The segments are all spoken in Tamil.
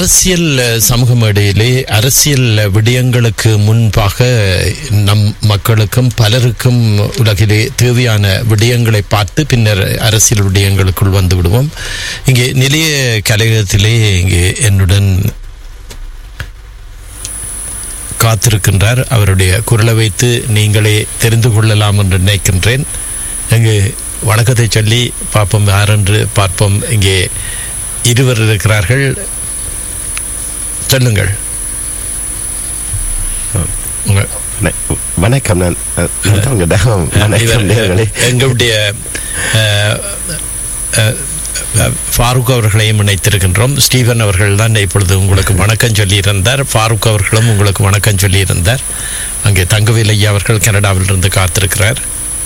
அரசியல் அஹ், சமூக மேடையிலே அரசியல் விடயங்களுக்கு முன்பாக நம் மக்களுக்கும் பலருக்கும் உலகிலே தேவையான விடயங்களை பார்த்து பின்னர் அரசியல் விடயங்களுக்குள் வந்து விடுவோம் இங்கே நிலைய கலையகத்திலே இங்கே என்னுடன் காத்திருக்கின்றார் அவருடைய குரலை வைத்து நீங்களே தெரிந்து கொள்ளலாம் என்று நினைக்கின்றேன் இங்கு வணக்கத்தை சொல்லி பார்ப்போம் யாரென்று பார்ப்போம் இங்கே இருவர் இருக்கிறார்கள் சொல்லுங்கள் உங்க- வண- வணக்கம் நான் அஹ், நான் உங்க தகம். வணக்கம் இவர், நேயர்களே. எங்களுடைய அஹ், அஹ், அஹ், ஃபாரூக் அவர்களையும் இணைத்திருக்கின்றோம் ஸ்டீவன் அவர்கள் தான் இப்பொழுது உங்களுக்கு வணக்கம் சொல்லியிருந்தார் ஃபாரூக் அவர்களும் உங்களுக்கு வணக்கம் சொல்லியிருந்தார் அங்கே தங்கவேல் ஐயா அவர்கள் கனடாவிலிருந்து காத்திருக்கிறார்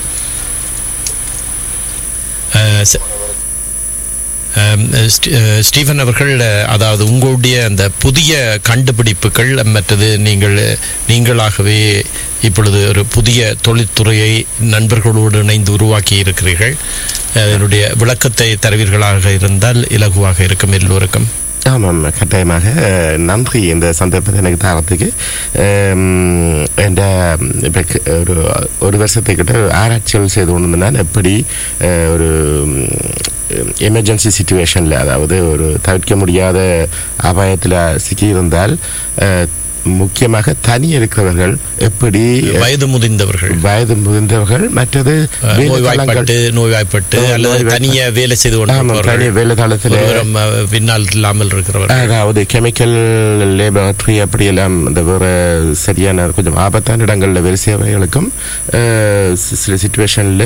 அஹ், ச- அஹ், ஸ்டீ- அஹ், ஸ்டீவன் அவர்கள் அஹ், அதாவது உங்களுடைய அந்த புதிய கண்டுபிடிப்புகள் மற்றது நீங்கள் நீங்களாகவே இப்பொழுது ஒரு புதிய தொழில்துறையை நண்பர்களோடு இணைந்து உருவாக்கி இருக்கிறீர்கள் அதனுடைய விளக்கத்தை தருவீர்களாக இருந்தால் இலகுவாக இருக்கும் எல்லோருக்கும் ஆமாம் கட்டாயமாக அஹ், நன்றி இந்த சந்தர்ப்பத்தை எனக்கு தரத்துக்கு அம், என்ற இப்போ ஒரு ஒரு வருஷத்துக்கிட்ட ஆராய்ச்சிகள் செய்து கொண்டு நான் எப்படி அஹ், ஒரு எமர்ஜென்சி சுச்சுவேஷனில் அதாவது ஒரு தவிர்க்க முடியாத அபாயத்தில் சிக்கியிருந்தால் அஹ், முக்கியமாக தனி இருக்கிறவர்கள் எப்படி வயது முதிர்ந்தவர்கள் வயது முதிர்ந்தவர்கள் மற்றது அஹ், வேலை நோய்வாய்ப்பட்டு நோய்வாய்ப்பட்டு நோய்- அல்லது நோய்வாய்ப்பட்டு. தனியா வேலை செய்து ஆமாம், தனி கொண்டிருப்பவர்கள் வேலை காலத்தில் ஒருவரும் அஹ், பின்னால் இல்லாமல் இருக்கிறவர்கள் அதாவது கெமிக்கல் லேபரட்டரி அப்படியெல்லாம் இந்த வேற சரியான கொஞ்சம் ஆபத்தான இடங்களில் வேலை செய்கிறவர்களுக்கும் அஹ், சி- சில சுச்சுவேஷனில்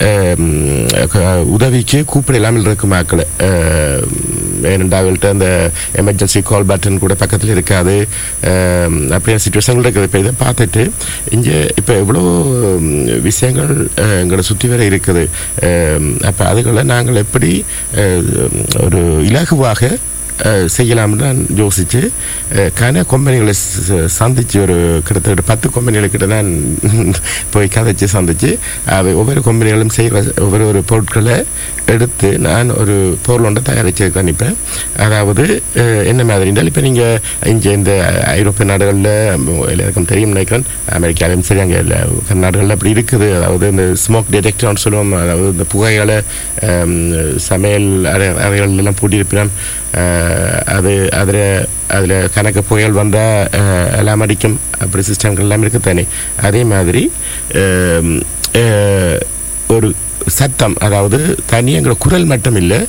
உதவிக்கு கூப்பிட இல்லாமல் இருக்கும் ஆக்களை அஹ், ஏனென்றால் அவங்கள்ட்ட அந்த எமர்ஜென்சி கால் பட்டன் கூட பக்கத்தில் இருக்காது அஹ், அப்படியான சுச்சுவேஷன்கள் இருக்குது இப்போ இதை பார்த்துட்டு இங்கே இப்போ எவ்வளோ ம், விஷயங்கள் அஹ், எங்களை சுற்றி வர இருக்குது அப்போ அதுகளை நாங்கள் எப்படி அஹ், ஒரு இலகுவாக அஹ், செய்யலாம்னு நான் யோசிச்சு அஹ், கன கம்பெனிகளை ச- ச- சந்திச்சு ஒரு கிட்டத்தட்ட பத்து கம்பெனிகளுக்கிட்ட நான் போய் கதைச்சு சந்திச்சு அவை ஒவ்வொரு கம்பெனிகளும் செய்கிற ஒவ்வொரு ஒரு பொருட்களை எடுத்து நான் ஒரு பொருள் ஒன்றை தயாரிச்சு கணிப்பேன் அதாவது அஹ், என்ன மாதிரி என்றால் இப்போ நீங்கள் இங்கே இந்த ஐரோப்பிய நாடுகளில் எல்லாருக்கும் தெரியும் நினைக்கிறேன் அமெரிக்காலையும் சரி அங்கே எல்லா நாடுகளில் அப்படி இருக்குது அதாவது இந்த ஸ்மோக் டிடெக்டர்னு சொல்லுவோம் அதாவது இந்த புகைகளை அம், சமையல் அறை அறைகள் எல்லாம் பூட்டியிருப்பினோம் அது அதில் அதில் கணக்கு புயல் வந்தால் எல்லாம் அடிக்கும் அப்படி சிஸ்டம்கள் எல்லாம் இருக்கு தானே அதே மாதிரி அம், அஹ், ஒரு சத்தம் அதாவது தனி எங்களோட குரல் மட்டும் இல்லை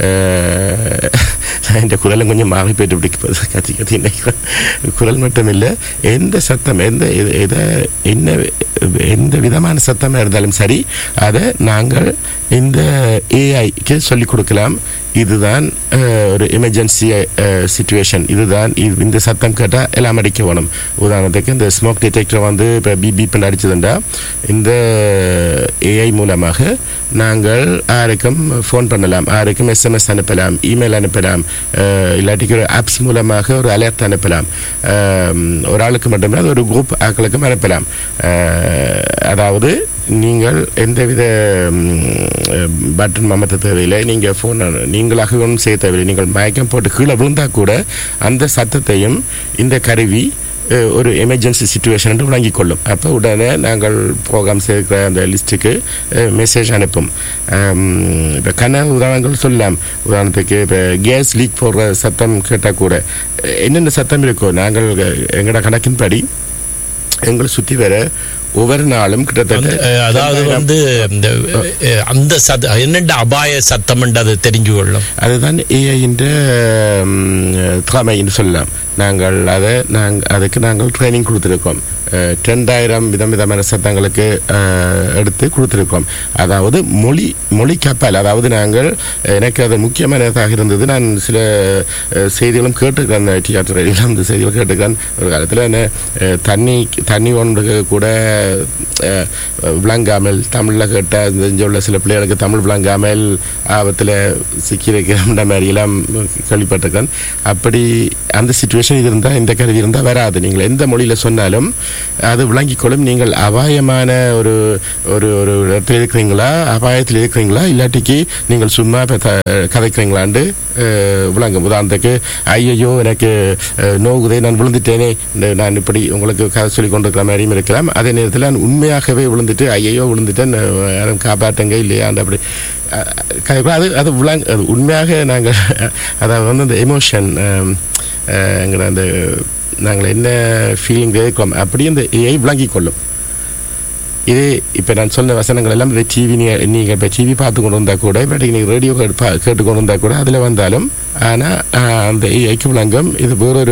இந்த குரலும் கொஞ்சம் மாறி போயிட்டு இப்படி கத்தி கத்தி நினைக்கிறேன் குரல் மட்டும் இல்லை எந்த சத்தம் எந்த எத- எதை என்ன எந்த விதமான சத்தமாக இருந்தாலும் சரி அதை நாங்கள் இந்த ஏஐக்கு சொல்லிக் கொடுக்கலாம் இதுதான் அஹ், ஒரு எமர்ஜென்சி சுச்சுவேஷன் இதுதான் இது- இந்த சத்தம் கேட்டால் எல்லாம் அடிக்க வேணும் உதாரணத்துக்கு இந்த ஸ்மோக் டிடெக்டர் வந்து இப்போ பிபி அடிச்சதுண்டா இந்த ஏஐ மூலமாக நாங்கள் யாருக்கும் ஃபோன் பண்ணலாம் யாருக்கும் எஸ்எம்எஸ் அனுப்பலாம் இமெயில் அனுப்பலாம் அஹ், இல்லாட்டிக்கு ஒரு ஆப்ஸ் மூலமாக ஒரு அலர்ட் அனுப்பலாம் அஹ், ஒரு ஆளுக்கு மட்டுமே அது ஒரு குரூப் ஆட்களுக்கும் அனுப்பலாம் அஹ், அதாவது நீங்கள் எந்தவித பட்டன் அமர்த்த தேவையில்லை நீங்கள் ஃபோன் நீங்களாக ஒன்றும் செய்ய தேவையில்லை நீங்கள் மயக்கம் போட்டு கீழே விழுந்தா கூட அந்த சத்தத்தையும் இந்த கருவி அஹ், ஒரு எமர்ஜென்சி சுச்சுவேஷன் என்று விளங்கிக் கொள்ளும் அப்போ உடனே நாங்கள் ப்ரோக்ராம் சேர்க்கிற அந்த லிஸ்ட்டுக்கு மெசேஜ் அனுப்பும் இப்போ கன உதாரணங்கள் சொல்லலாம் உதாரணத்துக்கு இப்போ கேஸ் லீக் போடுற சத்தம் கேட்டால் கூட அஹ், என்னென்ன சத்தம் இருக்கோ நாங்கள் எங்களோட கணக்கின்படி எங்களை சுற்றி வர ஒவ்வொரு நாளும் கிட்டத்தட்ட அஹ், அதாவது வந்து இந்த அஹ், அந்த சத என்னென்ன அபாய சத்தம் என்று அது தெரிஞ்சு கொள்ளும் அதுதான் ஏஐன்ற திறமைன்னு சொல்லலாம் நாங்கள் அதை நாங்கள் அதுக்கு நாங்கள் ட்ரைனிங் கொடுத்துருக்கோம் ரெண்டாயிரம் விதம் விதமான சத்தங்களுக்கு அஹ், எடுத்து கொடுத்துருக்கோம் அதாவது மொழி மொழி கப்பல் அதாவது நாங்கள் எனக்கு அது முக்கியமானதாக இருந்தது நான் சில அஹ், செய்திகளும் கேட்டுக்கிறேன் டிஆர் ரேடியோவில் அந்த செய்திகள் கேட்டுக்கிறேன் ஒரு காலத்தில் என்ன அஹ், தண்ணி தண்ணி ஒன்று கூட அஹ், விளங்காமல் தமிழில் கேட்டால் இங்கே உள்ள சில பிள்ளைகளுக்கு தமிழ் விளங்காமல் ஆபத்தில் சிக்கியிருக்கிற மாதிரியெல்லாம் கேள்விப்பட்டிருக்கேன் அப்படி அந்த சுச்சுவேஷன் இன்ஸ்டாலேஷன் இது இருந்தால் இந்த கருவி இருந்தால் வராது நீங்கள் எந்த மொழியில் சொன்னாலும் அது விளங்கிக் கொள்ளும் நீங்கள் அபாயமான ஒரு ஒரு ஒரு இடத்துல இருக்கிறீங்களா அபாயத்தில் இருக்கிறீங்களா இல்லாட்டிக்கு நீங்கள் சும்மா இப்ப த- கதைக்கிறீங்களாண்டு அஹ், விளங்கும் உதாரணத்துக்கு ஐயையோ எனக்கு அஹ், நோகுதே நான் விழுந்துட்டேனே இந்த நான் இப்படி உங்களுக்கு கதை சொல்லி கொண்டிருக்கிற மாதிரியும் இருக்கலாம் அதே நேரத்தில் நான் உண்மையாகவே விழுந்துட்டு ஐயையோ விழுந்துட்டேன் அஹ், யாரும் காப்பாற்றுங்க இல்லையாண்டு அப்படி அஹ், கதைக்கலாம். அது அது விளங் அது உண்மையாக நாங்கள் அதாவது வந்து அந்த எமோஷன் எங்கிற அந்த நாங்கள் என்ன ஃபீலிங் இருக்கிறோம் அப்படி அந்த ஏஐ விளங்கிக் கொள்ளும் இது இப்போ நான் சொன்ன வசனங்கள் எல்லாம் இந்த டிவி நீங்கள் இப்போ டிவி பார்த்து கொண்டு வந்தால் கூட இப்போ நீங்கள் ரேடியோ கேட்டு கொண்டு வந்தால் கூட அதில் வந்தாலும் ஆனால் அந்த ஏஐக்கு விளங்கும் இது வேறொரு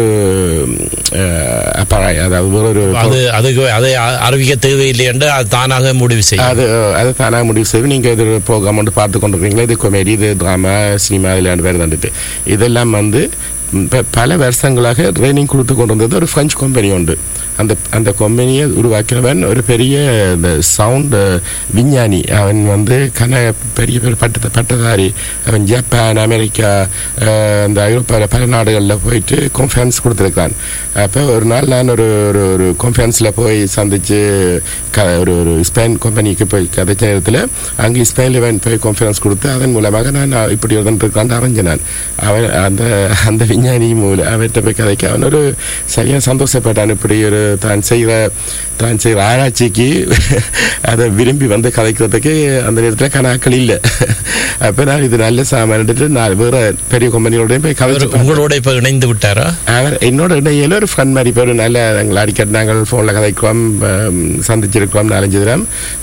அஹ், அப்பாராய் அதாவது வேறொரு அது அதுக்கு அதை அ- அறிவிக்க தேவையில்லை என்று அது தானாக முடிவு செய்யும் அது அது தானாக முடிவு செய்து நீங்கள் இது ப்ரோக்ராம் வந்து பார்த்து கொண்டிருக்கீங்களா இது கொமேடி இது ட்ராமா சினிமா இதில் வேறு வந்துட்டு இதெல்லாம் வந்து ம், ப- பல வருஷங்களாக ட்ரைனிங் கொடுத்து கொண்டு வந்தது ஒரு ஃப்ரெஞ்ச் கம்பெனி உண்டு அந்த அந்த கம்பெனியை உருவாக்கினவன் ஒரு பெரிய இந்த சவுண்ட் விஞ்ஞானி அவன் வந்து கன பெரிய பெரிய பட்ட பட்டதாரி அவன் ஜப்பான் அமெரிக்கா அஹ், இந்த ஐரோப்பாவில் பல நாடுகளில் போயிட்டு கான்ஃபரன்ஸ் கொடுத்துருக்கான் அப்போ ஒரு நாள் நான் ஒரு ஒரு ஒரு கான்ஃபரன்ஸில் போய் சந்திச்சு க ஒரு ஒரு ஸ்பெயின் கம்பெனிக்கு போய் கதைச்ச நேரத்தில் அங்கே ஸ்பெயினில் அவன் போய் கான்ஃபரன்ஸ் கொடுத்து அதன் மூலமாக நான் இப்படி ஒருத்தன் இருக்கான்னு அறிஞ்சேன் நான் அவன் அந்த அந்த விஞ்ஞானி மூலம் அவர்கிட்ட போய் கதைக்க அவன் ஒரு சரியாக சந்தோஷப்பட்டான் இப்படி ஒரு தான் செய்கிற தான் செய்கிற ஆராய்ச்சிக்கு அதை விரும்பி வந்து கதைக்கிறதுக்கு அந்த நேரத்தில் கணாக்கள் இல்லை அப்போ நான் இது நல்ல சாமான்ட்டு நான் வேறு பெரிய கம்பெனியோடையும் போய் அவர் கதைச்சு உங்களோட இப்ப இணைந்து விட்டாரா அவர் என்னோட இடையில ஒரு ஃப்ரெண்ட் மாதிரி இப்போ ஒரு நல்ல எங்களை அடிக்கடி நாங்கள் ஃபோனில் கதைக்கிறோம் ஆம், சந்திச்சிருக்கிறோம் நாலஞ்சு தினம்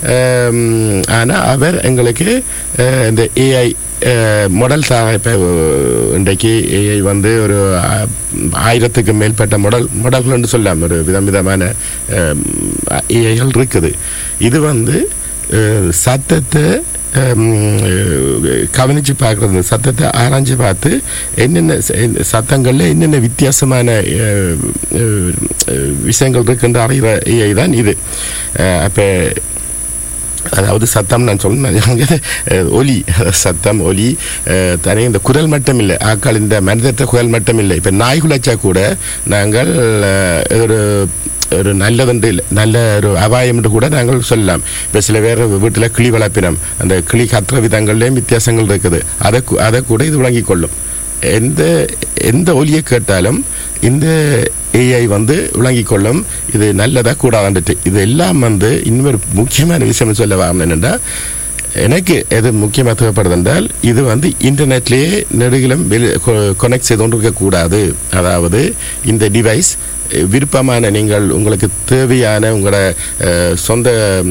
ஆனால் அவர் எங்களுக்கு அஹ், இந்த ஏஐ மாடல் தா இப்போ இன்றைக்கு ஏஐ வந்து ஒரு ஆ- ஆயிரத்துக்கு மேற்பட்ட மாடல் மாடல்கள்னு சொல்லலாம் ஒரு விதம் விதமான ஏஐகள் இருக்குது இது வந்து அஹ், சத்தத்தை ஹம், கவனிச்சு பார்க்கறது சத்தத்தை ஆராய்ஞ்சு பார்த்து என்னென்ன ச- சத்தங்கள்ல என்னென்ன வித்தியாசமான அஹ், அஹ், விஷயங்கள் இருக்குன்ற அறிகிற AI தான் இது அஹ், அப்ப அதாவது சத்தம் நான் சொன்னேன் ஒலி சத்தம் ஒலி அஹ், தனி இந்த குரல் மட்டும் இல்லை ஆக்கள் இந்த மனிதத்த குரல் மட்டும் இல்லை இப்போ நாய் குலைச்சா கூட நாங்கள் அஹ், ஒரு ஒரு நல்லதுண்டு இல்லை நல்ல ஒரு அபாயம் என்று கூட நாங்கள் சொல்லலாம் இப்போ சில பேர் வீட்டில் கிளி வளர்ப்பினம் அந்த கிளி கத்துற விதங்கள்லேயும் வித்தியாசங்கள் இருக்குது அதை கு- அதை கூட இது விளங்கிக் கொள்ளும் எந்த எந்த ஒலியை கேட்டாலும் இந்த ஏஐ வந்து விளங்கிக் கொள்ளும் இது நல்லதா கூடாதுன்ட்டு இது எல்லாம் வந்து இன்னொரு முக்கியமான விஷயம் சொல்ல வரணும் என்னென்னா எனக்கு எது முக்கியமாக தேவைப்படுது என்றால் இது வந்து இன்டர்நெட்லேயே நெடுகிலும் கனெக்ட் செய்து கொண்டு இருக்கக்கூடாது அதாவது இந்த டிவைஸ் விருப்பமான நீங்கள் உங்களுக்கு தேவையான உங்களோட அஹ், சொந்த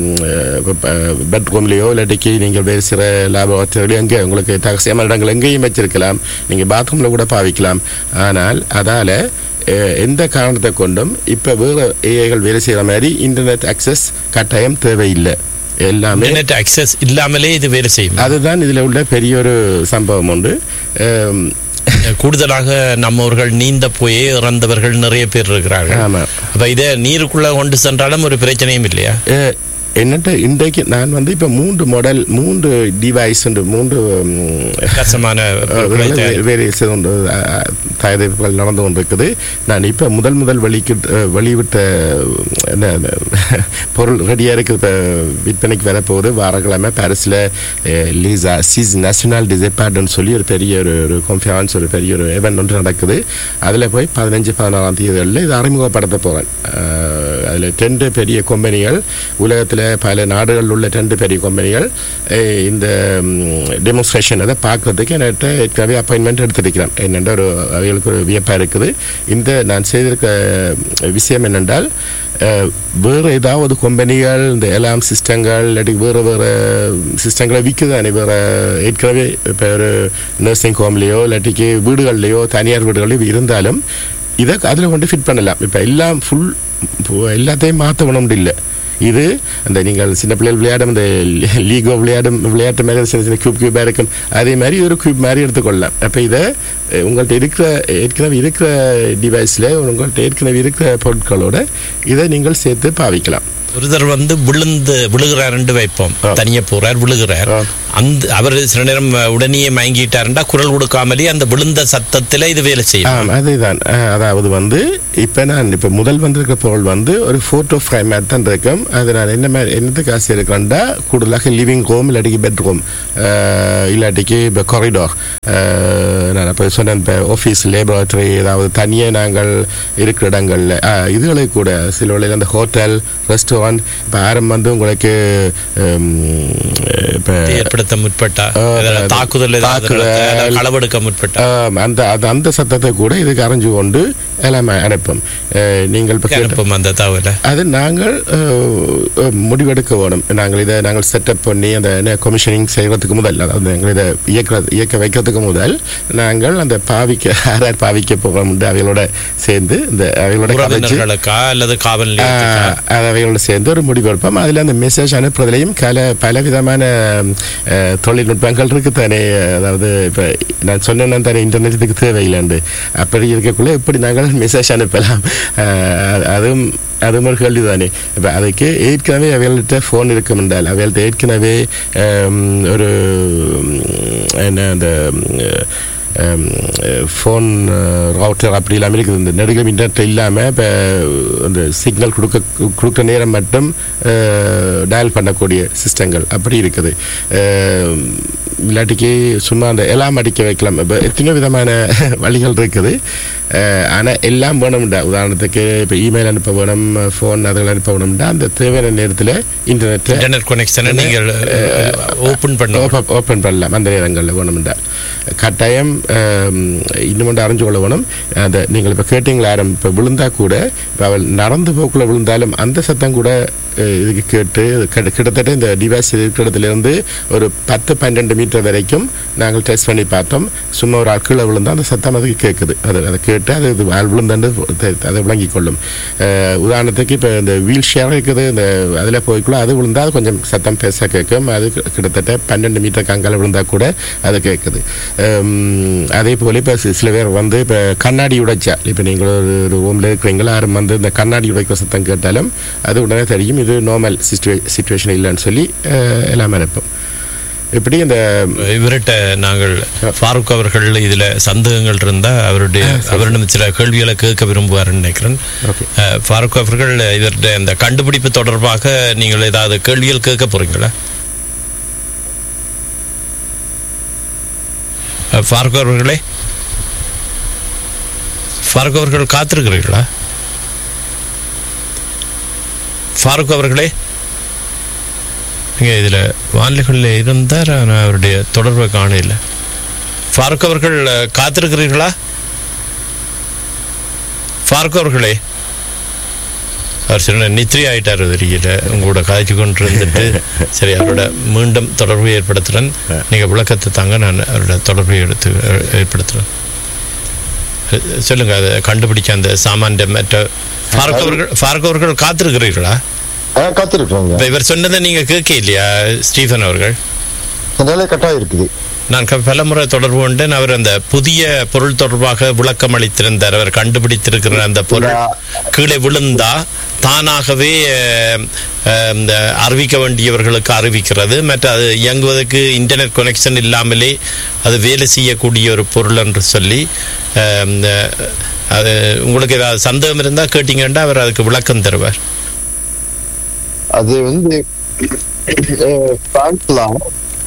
பெட்ரூம்லேயோ இல்லாட்டிக்கு நீங்கள் வேறு சில லேபரேட்டரிலையோ எங்கே உங்களுக்கு ரகசியமான இடங்கள் எங்கேயும் வச்சிருக்கலாம் நீங்கள் பாத்ரூமில் கூட பாவிக்கலாம் ஆனால் அதால் எந்த காரணத்தை கொண்டும் இப்போ வேறு ஏஐகள் வேலை செய்கிற மாதிரி இன்டர்நெட் அக்சஸ் கட்டாயம் தேவையில்லை எல்லாமே இன்டர்நெட் அக்சஸ் இல்லாமலே இது வேலை செய்யும் அதுதான் இதில் உள்ள பெரிய ஒரு சம்பவம் உண்டு அம், கூடுதலாக நம்மவர்கள் நீந்த போய் இறந்தவர்கள் நிறைய பேர் இருக்கிறார்கள் ஆமா அப்ப இதை நீருக்குள்ள கொண்டு சென்றாலும் ஒரு பிரச்சனையும் இல்லையா அஹ், என்னட்ட இன்றைக்கு நான் வந்து இப்போ மூன்று மாடல் மூன்று டிவைஸ் உண்டு மூன்று ம், கசமான பொருட்களை வே- தயாரிக்க. வேறு சில ஒன்று, அஹ், அஹ், தயாரிப்புகள் நடந்து கொண்டிருக்குது நான் இப்போ முதல் முதல் வெளிக்கு அஹ், வெளிவிட்ட உம், என்ன அந்த பொருள் ரெடியாக இருக்குது இப்போ விற்பனைக்கு வரப்போகுது வாரக்கிழமை பாரிஸில் லீசா சிஸ் நேஷனல் டிசைபார்ட்னு சொல்லி ஒரு பெரிய ஒரு ஒரு கான்ஃபரன்ஸ் ஒரு பெரிய ஒரு event ஒன்று நடக்குது அதில் போய் பதினஞ்சு பதினாறாம் தேதிகளில் இது அறிமுகப்படுத்த போகிறேன் அதில் ரெண்டு பெரிய கம்பெனிகள் உலகத்தில் பல நாடுகளில் உள்ள ரெண்டு பெரிய கம்பெனிகள் அஹ், இந்த டெமோன்ஸ்ட்ரேஷன் அதை பார்க்கறதுக்கு என்கிட்ட ஏற்கனவே அப்பாயின்மெண்ட் எடுத்திருக்கிறேன் என்னென்ற ஒரு அவைகளுக்கு ஒரு வியப்பாக இருக்குது இந்த நான் செய்திருக்க விஷயம் என்னென்றால் அஹ், வேறு ஏதாவது கம்பெனிகள் இந்த எலாம் சிஸ்டங்கள் இல்லாட்டி வேறு வேறு சிஸ்டங்களை விற்குதானே வேறு ஏற்கனவே இப்போ ஒரு நர்சிங் ஹோம்லேயோ இல்லாட்டிக்கு வீடுகள்லையோ தனியார் வீடுகள்லையோ இருந்தாலும் இதை அதில் கொண்டு ஃபிட் பண்ணலாம் இப்போ எல்லாம் ஃபுல் எல்லாத்தையும் மாற்ற முடியல இது அந்த நீங்கள் சின்ன பிள்ளைகள் விளையாடும் இந்த லீகோ விளையாடும் விளையாட்டு மாதிரி சின்ன சின்ன கியூப் கியூபாக இருக்கும் அதே மாதிரி ஒரு கியூப் மாதிரி எடுத்துக்கொள்ளலாம் அப்போ இதை அஹ், உங்கள்ட்ட இருக்கிற ஏற்கனவே இருக்கிற டிவைஸில் உங்கள்ட்ட ஏற்கனவே இருக்கிற பொருட்களோட இதை நீங்கள் சேர்த்து பாவிக்கலாம் ஒருத்தர் வந்து விழுந்து விழுகிறாருன்னு வைப்போம் ஆ. தனியா போறார் விழுகிறார் ஆ. அந்த அவர் சில நேரம் உடனே மயங்கிட்டாருண்டா குரல் கொடுக்காமலே அந்த விழுந்த சத்தத்துல இது வேலை செய்யும் ஆம் அதுதான் அஹ், அதாவது வந்து இப்போ நான் இப்போ முதல் வந்திருக்க பொருள் வந்து ஒரு ஃபோட்டோ ஃப்ரேம் மாதிரி தான் இருக்கும் அது நான் என்ன மாதிரி என்னத்துக்கு ஆசை இருக்கிறேன்டா கூடுதலாக லிவிங் ரூம் இல்லாட்டிக்கு பெட்ரூம் இல்லாட்டிக்கு இப்போ கொரிடோர் நான் இப்போ சொன்னேன் இப்போ ஆஃபீஸ் லேபரேட்டரி ஏதாவது தனியாக நாங்கள் இருக்கிற இடங்களில் இதுகளுக்கு கூட சில வேளையில் அந்த ஹோட்டல் ரெஸ்டாரண்ட் இப்போ ஆரம் வந்து உங்களுக்கு இப்போ ஏற்படுத்த முற்பட்டா ஆ, ஏதாவது அது- தாக்குதல் ஏதாவது தாக்குதல். நடத்த, அல்லது களவெடுக்க முற்பட்டா ஆம், அந்த அது- அந்த சத்தத்தை கூட இதுக்கு அறிஞ்சு கொண்டு எல்லாம் அனுப்பும் அஹ், நீங்கள் இப்போ கேட்ட அனுப்பும் அந்த தகவலை அது நாங்கள் அஹ், அஹ், முடிவெடுக்க வேணும் நாங்கள் இதை நாங்கள் செட்டப் பண்ணி அந்த கமிஷனிங் செய்யறதுக்கு முதல் அதாவது நாங்கள் இதை இயக்க இயக்க வைக்கிறதுக்கு முதல் நாங்கள் அந்த பாவிக்க யார் யார் பாவிக்க போகிறோம் அவைகளோட சேர்ந்து இந்த அவைகளோட கதைச்சு உறவினர்களுக்கா அல்லது காவல் நிலையத்துக்கா அது அவைகளோட சேர்ந்து ஒரு முடிவெடுப்போம் அதில் அந்த மெசேஜ் அனுப்புறதுலையும் கல பல விதமான அஹ், தொழில்நுட்பங்கள் இருக்கு தானே அதாவது இப்போ நான் சொன்னேன்னா தானே இன்டர்நெட்டுக்கு தேவையில்லைண்டு அப்படி இருக்கக்குள்ள எப்படி நாங்கள் மெசேஜ் அனுப்பலாம் அஹ், அதுவும் அதுவும் ஒரு கேள்வி தானே இப்போ அதுக்கு ஏற்கனவே அவைகள்கிட்ட ஃபோன் இருக்கும் என்றால் அவைகள்ட்ட ஏற்கனவே அம், ஒரு ம், என்ன அந்த ஃபோன் ரவுட்டர் அப்படி இல்லாமல் இருக்குது இந்த நெடுகம் இன்டர்நெட் இல்லாமல் இப்போ அந்த சிக்னல் கொடுக்க கொடுக்குற நேரம் மட்டும் டயல் பண்ணக்கூடிய சிஸ்டங்கள் அப்படி இருக்குது அஹ், இல்லாட்டிக்கு சும்மா அந்த எல்லாம் அடிக்க வைக்கலாம் இப்போ எத்தனையோ விதமான வழிகள் இருக்குது ஆனால் எல்லாம் வேணும்டா உதாரணத்துக்கு இப்போ இமெயில் அனுப்ப வேணும் ஃபோன் அதுகள் அனுப்ப வேணும்டா அந்த தேவையான நேரத்தில் இன்டர்நெட்டை இன்டர்நெட் கனெக்ஷனை நீங்கள் ஓபன் பண்ண ஓப்பன் ஓப்பன் பண்ணலாம் அந்த நேரங்களில் வேணும்டா கட்டாயம் ஆம், இன்னும் ஒன்று அறிஞ்சு கொள்ள வேணும் அந்த நீங்கள் இப்போ கேட்டீங்களா ஆரம் இப்போ விழுந்தா கூட இப்போ அவள் நடந்து போக்குள்ள விழுந்தாலும் அந்த சத்தம் கூட அஹ், இதுக்கு கேட்டு கிட்ட- கிட்டத்தட்ட இந்த டிவைஸ் இருக்கிற இடத்துலேருந்து ஒரு பத்து பன்னெண்டு மீட்டர் வரைக்கும் நாங்கள் டெஸ்ட் பண்ணி பார்த்தோம் சும்மா ஒரு ஆள் கீழே விழுந்தா அந்த சத்தம் அதுக்கு கேட்குது அது அதை கேட்டு அது இது ஆள் விழுந்தாண்டு தெ- அதை விளங்கிக் கொள்ளும் அஹ், உதாரணத்துக்கு இப்போ இந்த வீல் ஷேர் இருக்குது இந்த அதில் போய்க்குள்ள அது விழுந்தா அது கொஞ்சம் சத்தம் பேச கேட்கும் அது கி- கிட்டத்தட்ட பன்னெண்டு மீட்டர் கங்கால விழுந்தா கூட அது கேட்குது ஹம், அதே போல இப்போ சில பேர் வந்து இப்போ கண்ணாடி உடைச்சா இப்போ நீங்கள் ஒரு ஒரு ரூமில் இருக்கிறீங்களா யாரும் வந்து இந்த கண்ணாடி உடைக்கிற சத்தம் கேட்டாலும் அது உடனே தெரியும் இது நார்மல் சிச்சுவே சுச்சுவேஷன் இல்லைன்னு சொல்லி அஹ், எல்லாம் அனுப்பும் இப்படி இந்த இவர்கிட்ட நாங்கள் ஃபாரூக் அவர்கள் இதுல சந்தேகங்கள் இருந்தா அவருடைய அவரிடம் சில கேள்விகளை கேட்க விரும்புவார்னு நினைக்கிறேன் ஓகே அஹ், ஃபாரூக் அவர்கள் இவருடைய இந்த கண்டுபிடிப்பு தொடர்பாக நீங்கள் ஏதாவது கேள்விகள் கேட்க போறீங்களா அஹ், ஃபாரூக் அவர்களே ஃபாரூக் அவர்கள் காத்திருக்கிறீர்களா ஃபாரூக் அவர்களே நீங்கள் இதில் வானிலைகளில் இருந்தார் ஆனால் அவருடைய தொடர்பை காணல ஃபாரூக் அவர்கள் அஹ், காத்திருக்கிறீர்களா ஃபாரூக் அவர்களே அவர் சில நித்ரி ஆயிட்டார் தெரியல உங்களோட காய்ச்சி கொண்டு இருந்துட்டு சரி அவரோட மீண்டும் தொடர்பு ஏற்படுத்துகிறேன் நீங்கள் விளக்கத்தை தாங்க நான் அவரோட தொடர்பை எடுத்து அஹ், ஏற்படுத்துகிறேன் அஹ், சொல்லுங்க அதை கண்டுபிடிச்ச அந்த சாமானிய மற்ற ஃபாரூக் அவர்கள் ஃபாரூக் அவர்கள் காத்திருக்கிறீர்களா காத்திருக்கிறோங்க இப்ப இவர் சொன்னதை நீங்க கேட்க இல்லையா ஸ்டீஃபன் அவர்கள் நிலை கட்டாயம் இருக்குது நான் க- பலமுறை தொடர்பு கொண்டேன் அவர் அந்த புதிய பொருள் தொடர்பாக விளக்கம் அளித்திருந்தார் அவர் கண்டுபிடித்திருக்கிற அந்த பொருள் கீழே விழுந்தா தானாகவே அஹ், அஹ், இந்த அறிவிக்க வேண்டியவர்களுக்கு அறிவிக்கிறது மற்ற அது இயங்குவதற்கு இன்டர்நெட் கனெக்ஷன் இல்லாமலே அது வேலை செய்யக்கூடிய ஒரு பொருள் என்று சொல்லி அஹ், இந்த, அது உங்களுக்கு ஏதாவது சந்தேகம் இருந்தால் கேட்டீங்கன்னா அவர் அதுக்கு விளக்கம் தருவார் அது வந்து அஹ், பிரான்ஸ்லாம்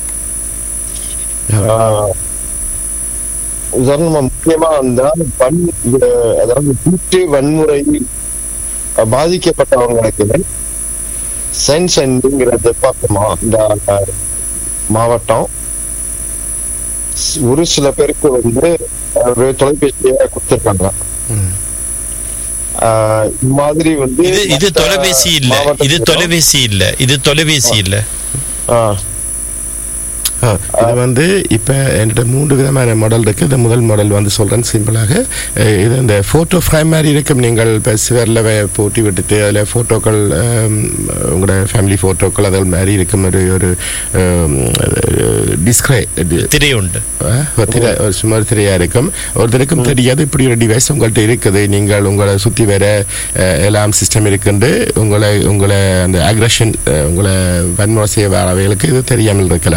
ஆஹ், உதாரணமா முக்கியமா அந்த வன் இந்த- அதாவது கூட்டு வன்முறை அஹ், பாதிக்கப்பட்டவங்களுக்கு சென்சென்ங்கிற டிபார்ட்மா இந்த அஹ், மாவட்டம் ஸ்- ஒரு சில பேருக்கு வந்து அஹ், ஒரு தொலைபேசியை கொடுத்துருக்காங்க ம். ஆஹ், இது மாதிரி வந்து இது இது மத்த தொலைபேசி இல்ல இது மாவட்டத்திலும், தொலைபேசி இல்ல இது தொலைபேசி இல்ல ஆஹ், ஆ, இது வந்து இப்போ என்கிட்ட மூன்று விதமான மாடல் இருக்கு இந்த முதல் மாடல் வந்து சொல்றேன் சிம்பிளாக அஹ், இது இந்த ஃபோட்டோ ஃப்ரேம் மாதிரி இருக்கும் நீங்கள் இப்போ சிவரில் போட்டி விட்டுட்டு அதில் ஃபோட்டோக்கள் உங்களோட ஃபேமிலி ஃபோட்டோக்கள் அதில் மாதிரி இருக்கும் ஒரு ஒரு டிஸ்கிரை திரை உண்டு ஒரு திரை ஒரு சுமார் திரையா இருக்கும் ஒருத்தருக்கும் தெரியாது இப்படி ஒரு டிவைஸ் உங்கள்கிட்ட இருக்குது நீங்கள் உங்களை சுற்றி வேற அஹ், எல்லாம் சிஸ்டம் இருக்குண்டு உங்களை உங்களை அந்த அக்ரஷன் உங்களை வன்முறை செய்ய வரவைகளுக்கு இது தெரியாமல் இருக்கலாம்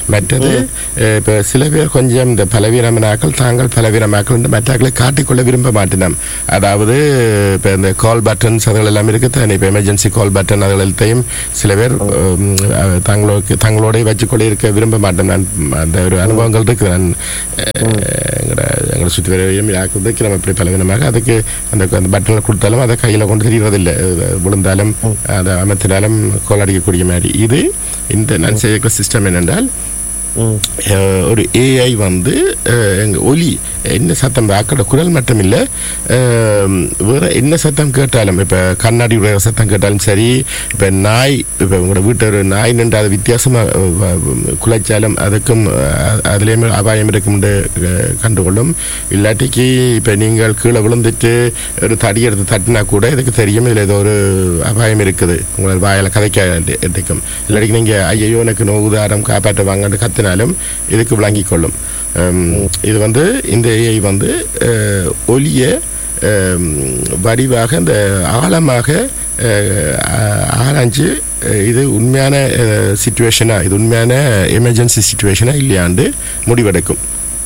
மற்றது அஹ், இப்ப சில பேர் கொஞ்சம் இந்த பலவீனமாக்கள் தாங்கள் பலவீனமாக்கள் என்று மற்றாக்களை காட்டிக்கொள்ள விரும்ப மாட்டினோம் அதாவது இப்ப இந்த கால் பட்டன்ஸ் அதுகள் எல்லாம் இருக்கு தானே இப்ப எமர்ஜென்சி கால் பட்டன் அதுகள் எல்லாத்தையும் சில பேர் உம், அஹ், தங்களோட தங்களோட வச்சுக்கொள்ள இருக்க விரும்ப மாட்டேன் நான் அந்த ஒரு அனுபவங்கள் இருக்கு நான் அஹ், எங்கட எங்களை சுற்றி வரையும் யாருக்கு வைக்கிறோம் இப்படி பலவீனமாக அதுக்கு அந்த அந்த பட்டனை கொடுத்தாலும் அதை கையில் கொண்டு தெரியறதில்லை அஹ் விழுந்தாலும் அதை அமர்த்தினாலும் கோல் அடிக்கக்கூடிய மாதிரி இது இந்த நான் செய்யக்கூடிய சிஸ்டம் என்னென்றால் ம். அஹ், ஒரு ஏஐ வந்து அஹ், எங்க ஒலி என்ன சத்தம் வாக்கோட குரல் மட்டும் இல்லை வேற என்ன சத்தம் கேட்டாலும் இப்போ கண்ணாடி உடைய சத்தம் கேட்டாலும் சரி இப்போ நாய் இப்போ உங்களோட வீட்டு ஒரு நாய் நின்று அது வித்தியாசமாக குலைச்சாலும் அதுக்கும் அஹ், அதுலேயுமே அபாயம் இருக்கும்னு அஹ், கண்டுகொள்ளும் இல்லாட்டிக்கு இப்போ நீங்கள் கீழே விழுந்துட்டு ஒரு தடி எடுத்து தட்டினா கூட இதுக்கு தெரியும் இதில் ஏதோ ஒரு அபாயம் இருக்குது உங்களோட வாயில கதைக்க எடுக்கும் இல்லாட்டிக்கு நீங்கள் ஐயோ எனக்கு நோவுதாரம் காப்பாற்ற வாங்கன்னு கத்தினாலும் இதுக்கு விளங்கிக் கொள்ளும் ஹம், இது வந்து இந்த ஏஐ வந்து அஹ், ஒலிய ஹம், வடிவாக இந்த ஆழமாக அஹ், ஆ- ஆராய்ஞ்சு அஹ், இது உண்மையான சுச்சுவேஷனா இது உண்மையான எமர்ஜென்சி சுச்சுவேஷனா இல்லையாண்டு முடிவெடுக்கும்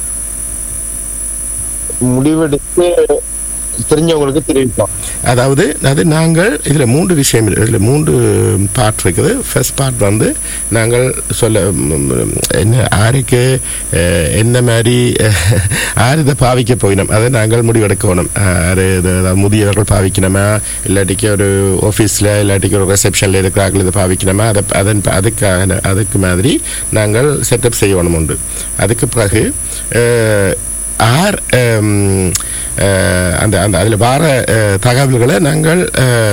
முடிவெடுத்து தெரிஞ்சவங்களுக்கு தெரிவிப்போம் அதாவது அது நாங்கள் இதில் மூன்று விஷயம் இருக்கு இதில் மூன்று பார்ட் இருக்குது ஃபர்ஸ்ட் பார்ட் வந்து நாங்கள் சொல்ல ம், ம், என்ன ஆருக்கு அஹ், என்ன மாதிரி அஹ், ஆர் இதை பாவிக்க போயினோம் அதை நாங்கள் முடிவெடுக்கணும் ஆறு இது அதாவது முதியவர்கள் பாவிக்கணுமா இல்லாட்டிக்கு ஒரு ஆஃபீஸில் இல்லாட்டிக்கு ஒரு ரிசப்ஷனில் இருக்கிறார்கள் இதை பாவிக்கணுமா அதை அதன் அதுக்காக அதுக்கு மாதிரி நாங்கள் செட்டப் செய்யணும் உண்டு அதுக்கு பிறகு அஹ், ஆர் ஹம், அஹ், அந்த அந்த அதில் வர அஹ், தகவல்களை நாங்கள்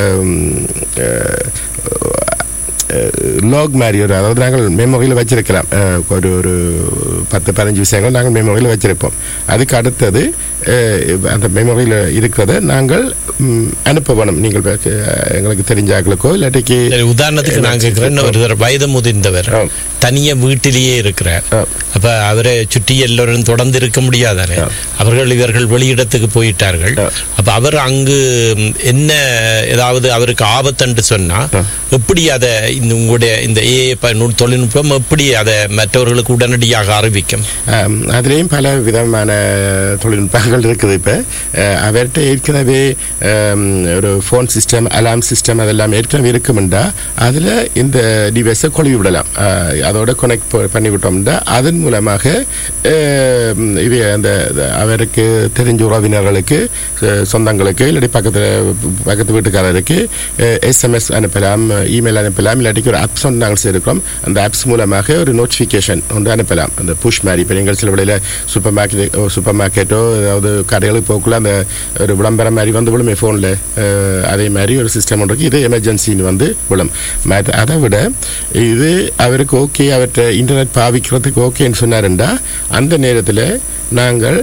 லாக் மாதிரி ஒரு அதாவது நாங்கள் மெமோரியில் வச்சிருக்கலாம் அஹ், ஒரு ஒரு பத்து பதினஞ்சு விஷயங்கள் நாங்கள் மெமோரியில் வச்சிருப்போம் அதுக்கு அடுத்தது அஹ், அந்த மெமோரியில் இருக்கிறத நாங்கள் ம், அனுப்ப வேணும் நீங்கள் இப்ப, அஹ், எங்களுக்கு தெரிஞ்சாக்களுக்கோ இல்லாட்டிக்கு சரி, உதாரணத்துக்கு நான் கேட்கிறேன் ஒருத்தர் வயது முதிர்ந்தவர் ஆ. தனியா வீட்டிலேயே இருக்கிறார் ஆ. அப்ப அவரை சுற்றி எல்லோரும் தொடர்ந்து இருக்க முடியாதானே ஆ. அவர்கள் இவர்கள் வெளியிடத்துக்கு போயிட்டார்கள் ஆ. அப்ப அவர் அங்கு ம், என்ன ஏதாவது அவருக்கு ஆபத்துன்னு சொன்னா ஆ. எப்படி அதை இந்த உங்களுடைய இந்த ஏஐ தொழில்நுட்பம் எப்படி அதை மற்றவர்களுக்கு உடனடியாக அறிவிக்கும் ஆம், அதுலேயும் பல விதமான தொழில்நுட்பங்கள் இருக்குது இப்போ அவர்கிட்ட ஏற்கனவே ஆம், ஒரு ஃபோன் சிஸ்டம் அலாம் சிஸ்டம் அதெல்லாம் ஏற்கனவே இருக்குமெண்டா அதில் இந்த டிவைஸை கொழுவி விடலாம் ஆஹ், அதோட கனெக்ட் பண்ணி விட்டோம்னா அதன் மூலமாக ஆம், இவை அந்த அந்த அவருக்கு தெரிஞ்ச உறவினர்களுக்கு அஹ், சொந்தங்களுக்கு இல்லாட்டி பக்கத்தில் பக்கத்து வீட்டுக்காரருக்கு எஸ்எம்எஸ் அனுப்பலாம் இமெயில் அனுப்பலாம் இல்லாட்டிக்கு ஒரு ஆப்ஸ் ஒன்று நாங்கள் சேர்க்கிறோம் அந்த ஆப்ஸ் மூலமாக ஒரு நோட்டிஃபிகேஷன் ஒன்று அனுப்பலாம் அந்த புஷ் மாதிரி இப்போ நீங்கள் சில விடையில் சூப்பர் மார்க்கெட் சூப்பர் மார்க்கெட்டோ ஏதாவது கடைகளுக்கு போக்குள்ள அந்த ஒரு விளம்பரம் மாதிரி வந்து விழுமே ஃபோனில் அதே மாதிரி ஒரு சிஸ்டம் ஒன்று இருக்கு இது எமர்ஜென்சின்னு வந்து விழும் மற்ற அதை விட இது அவருக்கு ஓகே அவர்கிட்ட இன்டர்நெட் பாவிக்கிறதுக்கு ஓகேன்னு சொன்னாருண்டா அந்த நேரத்தில் நாங்கள்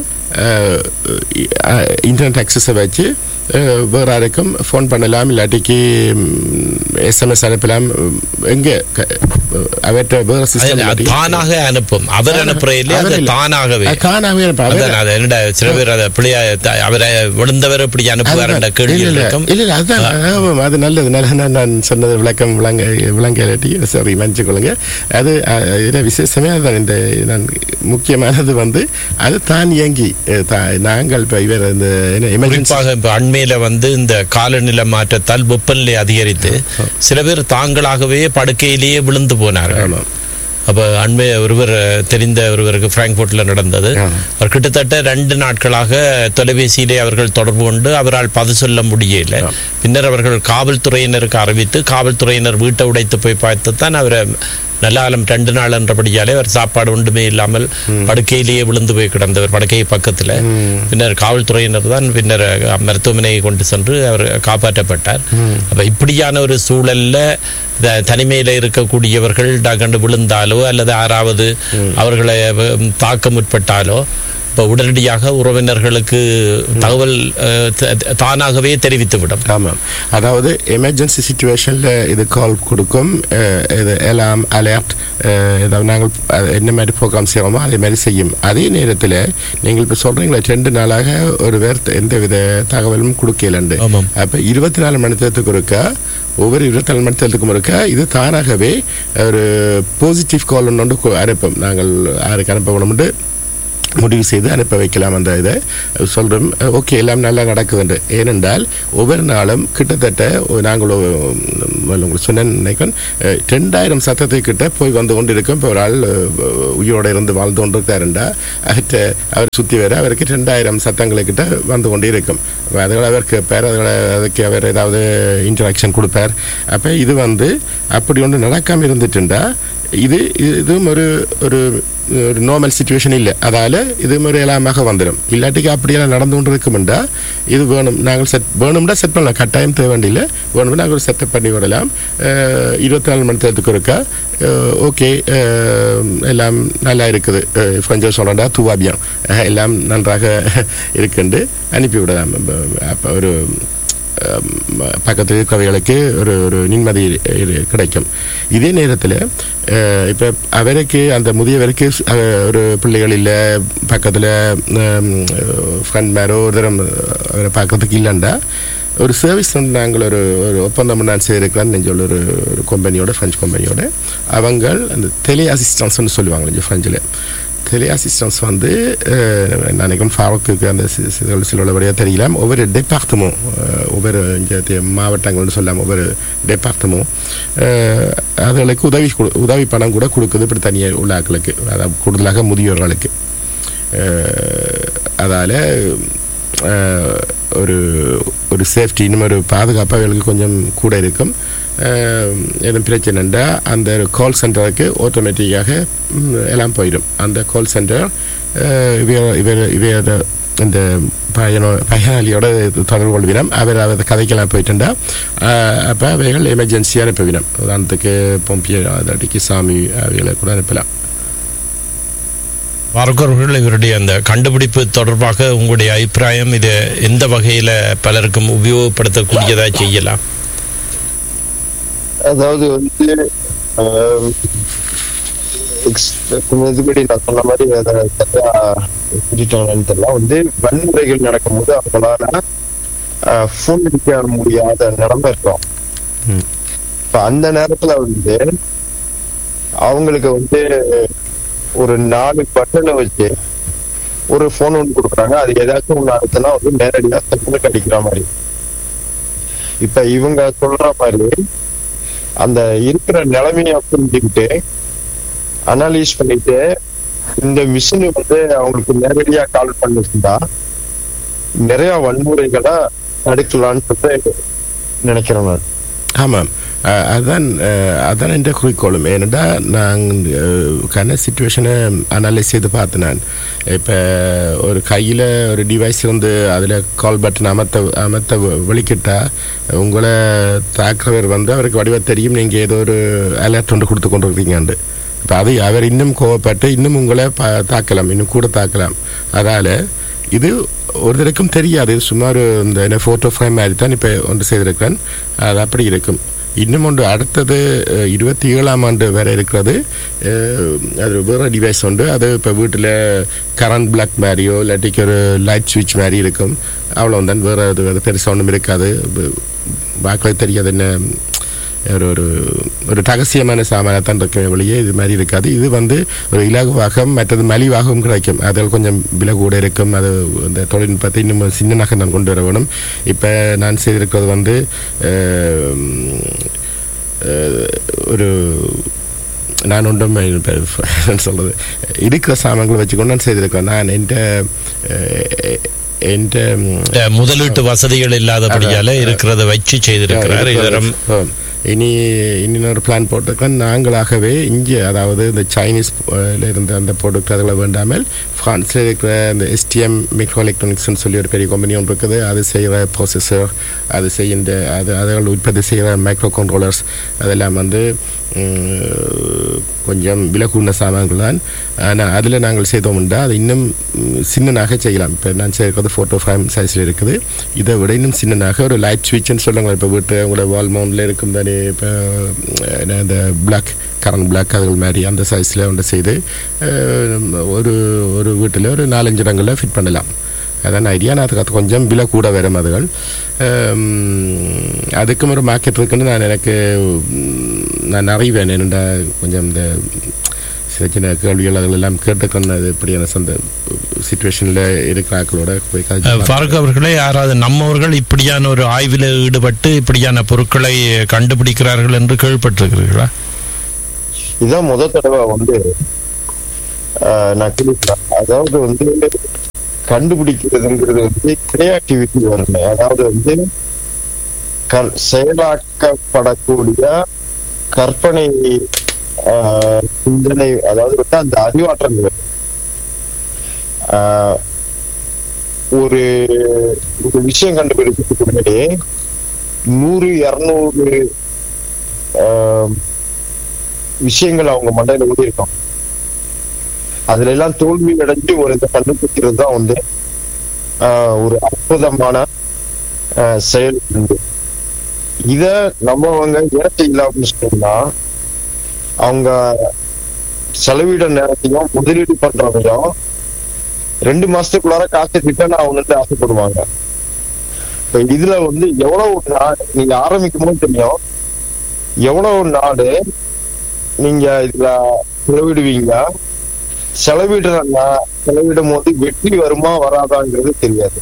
இன்டர்நெட் அக்சஸை வச்சு அஹ், வேற யாருக்கும் ஃபோன் பண்ணலாம் இல்லாட்டிக்கு எஸ்எம்எஸ் அனுப்பலாம் எங்கே அவர்கிட்ட வேற அது சிஸ்டம் தானாக அனுப்பும் அவர் அனுப்புறையிலே அது தானாகவே காணாமே இருப்பா. அவர் அதான் அது என்னடா சில பேர் அதை பிள்ளையா த- அவரை விழுந்தவர் இப்படி அனுப்புவார் என்ற கேள்வி இல்ல, இல்ல. இருக்கும் இல்ல, இல்ல, அதுதான் ஆமாம், அது நல்லது நல்ல நான் நான் சொன்னது விளக்கம் விளங்க விளங்கலாட்டி சாரி மன்னிச்சுக்கொள்ளுங்க அது அஹ், இதுல விசேஷமே அதுதான் இந்த நான் முக்கியமானது வந்து அது தான் இயங்கி அஹ், தா- நாங்கள் இப்போ இவர் இந்த என்ன எமர்ஜென்சி குறிப்பாக இப்ப அண்மையில வந்து இந்த காலநிலை மாற்றத்தால் வெப்பநிலை அதிகரித்து சில பேர் தாங்களாகவே படுக்கையிலேயே விழுந்து போனார்கள் ஆமாம் அப்ப அண்மை ஒருவர் தெரிந்த ஒருவருக்கு பிராங்க்போர்ட்ல நடந்தது ஆமா. அவர் கிட்டத்தட்ட ரெண்டு நாட்களாக தொலைபேசியிலே அவர்கள் தொடர்பு கொண்டு அவரால் பதில் சொல்ல முடியல பின்னர் அவர்கள் காவல்துறையினருக்கு அறிவித்து காவல்துறையினர் வீட்டை உடைத்து போய் பார்த்து தான் அவரை நல்லாலம் ரெண்டு நாள் என்றபடியாலே அவர் சாப்பாடு ஒன்றுமே இல்லாமல் படுக்கையிலேயே விழுந்து போய் கிடந்தவர் படுக்கை பக்கத்துல பின்னர் காவல்துறையினர் தான் பின்னர் அஹ், மருத்துவமனையை கொண்டு சென்று அவர் காப்பாற்றப்பட்டார் அப்ப இப்படியான ஒரு சூழல்ல த- தனிமையில இருக்கக்கூடியவர்கள் கண்டு விழுந்தாலோ அல்லது யாராவது அவர்களை வ- தாக்க முற்பட்டாலோ இப்போ உடனடியாக உறவினர்களுக்கு தகவல் அஹ், த- த- தானாகவே தெரிவித்துவிடும் ஆமாம் அதாவது எமர்ஜென்சி சுச்சுவேஷனில் இது கால் கொடுக்கும் அஹ், இது எல்லாம் அலர்ட் ஏதாவது நாங்கள் அஹ், என்ன மாதிரி ப்ரோக்ராம் செய்கிறோமோ அதே மாதிரி செய்யும் அதே நேரத்தில் நீங்கள் இப்போ சொல்கிறீங்களா ரெண்டு நாளாக ஒரு பேர் எந்த வித தகவலும் கொடுக்கலண்டு ஆமாம். அப்போ இருபத்தி நாலு மணி நேரத்துக்கு ஒருக்கா ஒவ்வொரு இருபத்தி நாலு மணி நேரத்துக்கும் ஒருக்கா இது தானாகவே ஒரு பாசிட்டிவ் கால் ஒன்று அனுப்பும் நாங்கள் யாருக்கு அனுப்ப வேணும்னு முடிவு செய்து அனுப்ப வைக்கலாம் அந்த இதை சொல்கிறோம் ஓகே எல்லாம் நல்லா நடக்குதுன்று ஏனென்றால் ஒவ்வொரு நாளும் கிட்டத்தட்ட ஒரு நாங்கள் ஒரு, ம், உங்களுக்கு சொன்ன நினைக்கிறேன் அஹ், ரெண்டாயிரம் சத்தத்தை கிட்ட போய் வந்து கொண்டு இருக்கும் இப்போ ஒரு ஆள் அஹ், உயிரோட இருந்து வாழ்ந்து கொண்டு இருக்காருண்டா அவர்கிட்ட அவர் சுற்றி வர அவருக்கு ரெண்டாயிரம் சத்தங்களை கிட்ட வந்து கொண்டே இருக்கும் அப்ப அதுகளை அவர் கேட்பார் அதுகளை அதுக்கு அவர் ஏதாவது இன்டராக்ஷன் கொடுப்பார் அப்போ இது வந்து அப்படி ஒன்று நடக்காமல் இருந்துட்டுண்டா இது இது- இதுவும் ஒரு ஒரு ஒரு நார்மல் சுச்சுவேஷன் இல்லை அதால இது ஒரு எல்லாமாக வந்துடும் இல்லாட்டிக்கு அப்படியெல்லாம் நடந்து கொண்டு இருக்குமெண்டா இது வேணும் நாங்கள் செட் வேணும்னா செட் பண்ணலாம் கட்டாயம் தேவை வேண்டியில்லை வேணும்னா நாங்கள் செட்டப் பண்ணி விடலாம் அஹ், இருபத்தி நாலு மணி நேரத்துக்கு இருக்கா ஓகே எல்லாம் நல்லா இருக்குது கொஞ்சம் சொல்லண்டா துவாபியம் எல்லாம் நன்றாக இருக்குண்டு அனுப்பி விடலாம் அப்போ ஒரு அஹ், பக்கத்தில் இருக்கிறவர்களுக்கு ஒரு ஒரு நிம்மதி இரு- கிடைக்கும் இதே நேரத்தில் இப்போ அவருக்கு அந்த முதியவருக்கு அஹ், ஒரு பிள்ளைகள் இல்லை பக்கத்தில் ஃப்ரெண்ட் மேரோ ஒரு தரம் அவரை பார்க்கறதுக்கு இல்லைண்டா ஒரு சர்வீஸ் வந்து நாங்கள் ஒரு ஒரு ஒப்பந்தம் நான் செய்திருக்கிறேன் சொல்லி ஒரு ஒரு கம்பெனியோட ஃப்ரெஞ்ச் கம்பெனியோட அவங்க அந்த டெலி அசிஸ்டன்ஸ்னு சொல்லுவாங்க கொஞ்சம் ஃப்ரெஞ்சில் டெலி அசிஸ்டன்ஸ் வந்து அஹ், நான் நினைக்கிறேன் ஃபாரூக்கு அந்த சி- சி- சில உள்ளபடியாக தெரியலாம் ஒவ்வொரு டெபார்ட்மெண்ட் ஒவ்வொரு இங்கே தே- மாவட்டங்கள்னு சொல்லலாம் ஒவ்வொரு டெபார்ட்மெண்ட் அதுகளுக்கு உதவி கொடு- உதவி பணம் கூட கொடுக்குது இப்படி தனியாக உள்ள ஆட்களுக்கு அதாவது கூடுதலாக முதியோர்களுக்கு அதால் ஒரு ஒரு சேஃப்டி இன்னும் ஒரு பாதுகாப்பாக அவர்களுக்கு கொஞ்சம் கூட இருக்கும் அஹ், எதுவும் பிரச்சனைண்டா அந்த கால் சென்டருக்கு ஆட்டோமேட்டிக்காக எல்லாம் போயிடும் அந்த கால் சென்டர் இவர் இவர் இவர் இந்த பயனோ பயனாளியோட தொடர்பு கொள்வினம் அவர் அவர் கதைக்கெல்லாம் போயிட்டுண்டா அப்போ அவைகள் எமர்ஜென்சியாக அனுப்புவினம் உதாரணத்துக்கு பொம்பியர் அடிக்கு சாமி அவைகளை கூட அனுப்பலாம் பார்க்கிறவர்கள் இவருடைய அந்த கண்டுபிடிப்பு தொடர்பாக உங்களுடைய அபிப்பிராயம் இது எந்த வகையில பலருக்கும் உபயோகப்படுத்தக்கூடியதா செய்யலாம் அதாவது வந்து ஆம், ex- இதுபடி நான் சொன்ன மாதிரி அதை சரியா புரிஞ்சிட்டோம்னு தெரியல வந்து வன்முறைகள் நடக்கும்போது அவங்களால ஃபோன் அடிக்க முடியாத நிலைமை இருக்கும் ம். இப்ப அந்த நேரத்துல வந்து அவங்களுக்கு வந்து ஒரு நாலு பட்டனை வச்சு ஒரு போன் ஒன்று கொடுக்குறாங்க அது ஏதாச்சும் ஒன்று அடுத்தனா வந்து நேரடியா செல்லுக்கு அடிக்கிற மாதிரி இப்ப இவங்க சொல்ற மாதிரி அந்த இருக்கிற நிலைமைய புரிஞ்சுக்கிட்டு அனலைஸ் பண்ணிட்டு இந்த மிஷின் வந்து அவங்களுக்கு நேரடியா கால் பண்ணிருந்தா நிறைய வன்முறைகளை தடுக்கலாம்னு சொல்லிட்டு நினைக்கிறேன் நான் ஆமாம் அஹ் அதான் அஹ் அதான் என்ற குறிக்கோளும் ஏனென்றா நான் கன சுச்சுவேஷனை அனலைஸ் செய்து பார்த்தேன் நான் இப்போ ஒரு கையில் ஒரு டிவைஸ் வந்து அதில் கால் பட்டன் அமர்த்த அமர்த்த வெளிக்கிட்டா உங்களை தாக்குறவர் வந்து அவருக்கு வடிவ தெரியும் நீங்கள் ஏதோ ஒரு அலர்ட் ஒன்று கொடுத்து கொண்டு இருக்கீங்கண்டு இப்போ அது அவர் இன்னும் கோவப்பட்டு இன்னும் உங்களை பா தாக்கலாம் இன்னும் கூட தாக்கலாம் அதால் இது ஒருத்தருக்கும் தெரியாது இது சும்மா ஒரு இந்த என்ன ஃபோட்டோ ஃப்ரேம் மாதிரி தான் இப்போ ஒன்று செய்திருக்கிறேன் அது அப்படி இருக்கும் இன்னும் ஒன்று அடுத்தது அஹ், இருபத்தி ஏழாம் ஆண்டு வரை இருக்கிறது அஹ், அது வேறு டிவைஸ் உண்டு அது இப்போ வீட்டில் கரண்ட் பிளாக் மாதிரியோ இல்லாட்டிக்கு ஒரு லைட் சுவிட்ச் மாதிரி இருக்கும் அவ்வளோ தான் வேறு அது அது பெருசாக ஒன்றும் இருக்காது வாக்கில் தெரியாது என்ன ஒரு ஒரு ஒரு ரகசியமான சாமானத்தான் இருக்க வெளியே இது மாதிரி இருக்காது இது வந்து ஒரு இலகுவாக மற்றது மலிவாகவும் கிடைக்கும் அதில் கொஞ்சம் விலை கூட இருக்கும் அது அந்த தொழில்நுட்பத்தை இன்னும் சின்னனாக நான் கொண்டு வர வேணும் இப்போ நான் செய்திருக்கிறது வந்து அஹ், அஹ், ஒரு நான் ஒன்றும் என்ன சொல்றது இருக்கிற சாமான்களை வச்சுக்கொண்டு நான் செய்திருக்கேன் நான் என்கிட்ட என்கிட்ட இந்த முதலீட்டு வசதிகள் இல்லாதபடியால இருக்கிறத வச்சு செய்திருக்கிறார் இதரம் ஆம். இனி இன்னொரு பிளான் போட்டிருக்கோம் நாங்களாகவே இங்கே அதாவது இந்த சைனீஸ் அஹ், ல இருந்த அந்த ப்ராடக்ட் அதில் வேண்டாமல் ஃப்ரான்ஸில் இருக்கிற இந்த எஸ்டிஎம் மைக்ரோ எலக்ட்ரானிக்ஸ்னு சொல்லி ஒரு பெரிய கம்பெனி ஒன்று இருக்குது அது செய்கிற ப்ராசஸர் அது செய்கின்ற அது அதுகள் உற்பத்தி செய்கிற மைக்ரோ கண்ட்ரோலர்ஸ் அதெல்லாம் வந்து உம், கொஞ்சம் விலை கூடின சாமான்கள் தான் ஆனால் அதில் நாங்கள் செய்தோம்னா அது இன்னும் உம், சின்னனாக செய்யலாம் இப்போ நான் செய்கிறது ஃபோட்டோ ஃப்ரேம் சைஸில் இருக்குது இதை விட இன்னும் சின்னனாக ஒரு லைட் ஸ்விட்ச்னு சொல்லுங்க இப்போ வீட்டு உங்களோட வால் மவுண்டில் இருக்கும் தானே இப்போ என்ன இந்த பிளாக் கரண்ட் பிளாக் அதுகள் மாதிரி அந்த சைஸில் ஒன்று செய்து அஹ், ஒரு ஒரு வீட்டில் ஒரு நாலஞ்சு இடங்களில் ஃபிட் பண்ணலாம் அதான் ஐடியா நான் அதுக்கு அது கொஞ்சம் விலை கூட வரும் அதுகள் அம், அதுக்கும் ஒரு மார்க்கெட் இருக்குன்னு நான் எனக்கு உம், நான் அறிவேன் என்னென்ன கொஞ்சம் இந்த சின்ன சின்ன கேள்விகள் அதுகள் எல்லாம் கேட்டுக்கொண்டது இப்படியான சந்த சுச்சுவேஷனில் இருக்கிற ஆட்களோட போய் அஹ், கதைச்சு ஃபாரூக் அவர்களே யாராவது நம்மவர்கள் இப்படியான ஒரு ஆய்வில் ஈடுபட்டு இப்படியான பொருட்களை கண்டுபிடிக்கிறார்கள் என்று கேள்விப்பட்டிருக்கிறீர்களா இதான் முத தடவை வந்து ஆஹ், நான் கேள்விப்பட்டேன் அதாவது வந்து கண்டுபிடிக்கிறதுங்கிறது வந்து கிரியேட்டிவிட்டி வரணும் அதாவது வந்து க- செயலாக்கப்படக்கூடிய கற்பனை ஆஹ், சிந்தனை அதாவது வந்து அந்த அறிவாற்றல் வேணும். ஆஹ், ஒரு ஒரு விஷயம் கண்டுபிடிக்கிறதுக்கு முன்னாடி நூறு இருநூறு விஷயங்கள் அவங்க மண்டையில ஓடி இருக்கும் அதுல எல்லாம் தோல்வி அடைஞ்சு ஒரு இதை கண்டுபிடிக்கிறது தான் வந்து ஆஹ், ஒரு அற்புதமான ஆஹ், செயல் உண்டு இத நம்மவங்க ஏற்ற இல்லாம சொன்னா அவங்க செலவிட நேரத்தையும் முதலீடு பண்றதையும் ரெண்டு மாசத்துக்குள்ளார காசு ரிட்டர்ன் ஆகணும்னு ஆசைப்படுவாங்க இப்ப இதுல வந்து எவ்வளவு நாடு நீங்க ஆரம்பிக்கும் போது தெரியும் எவ்வளவு நாடு நீங்க இதுல செலவிடுவீங்க செலவிடுறாங்க செலவிடும் போது வெற்றி வருமா வராதாங்கிறது தெரியாது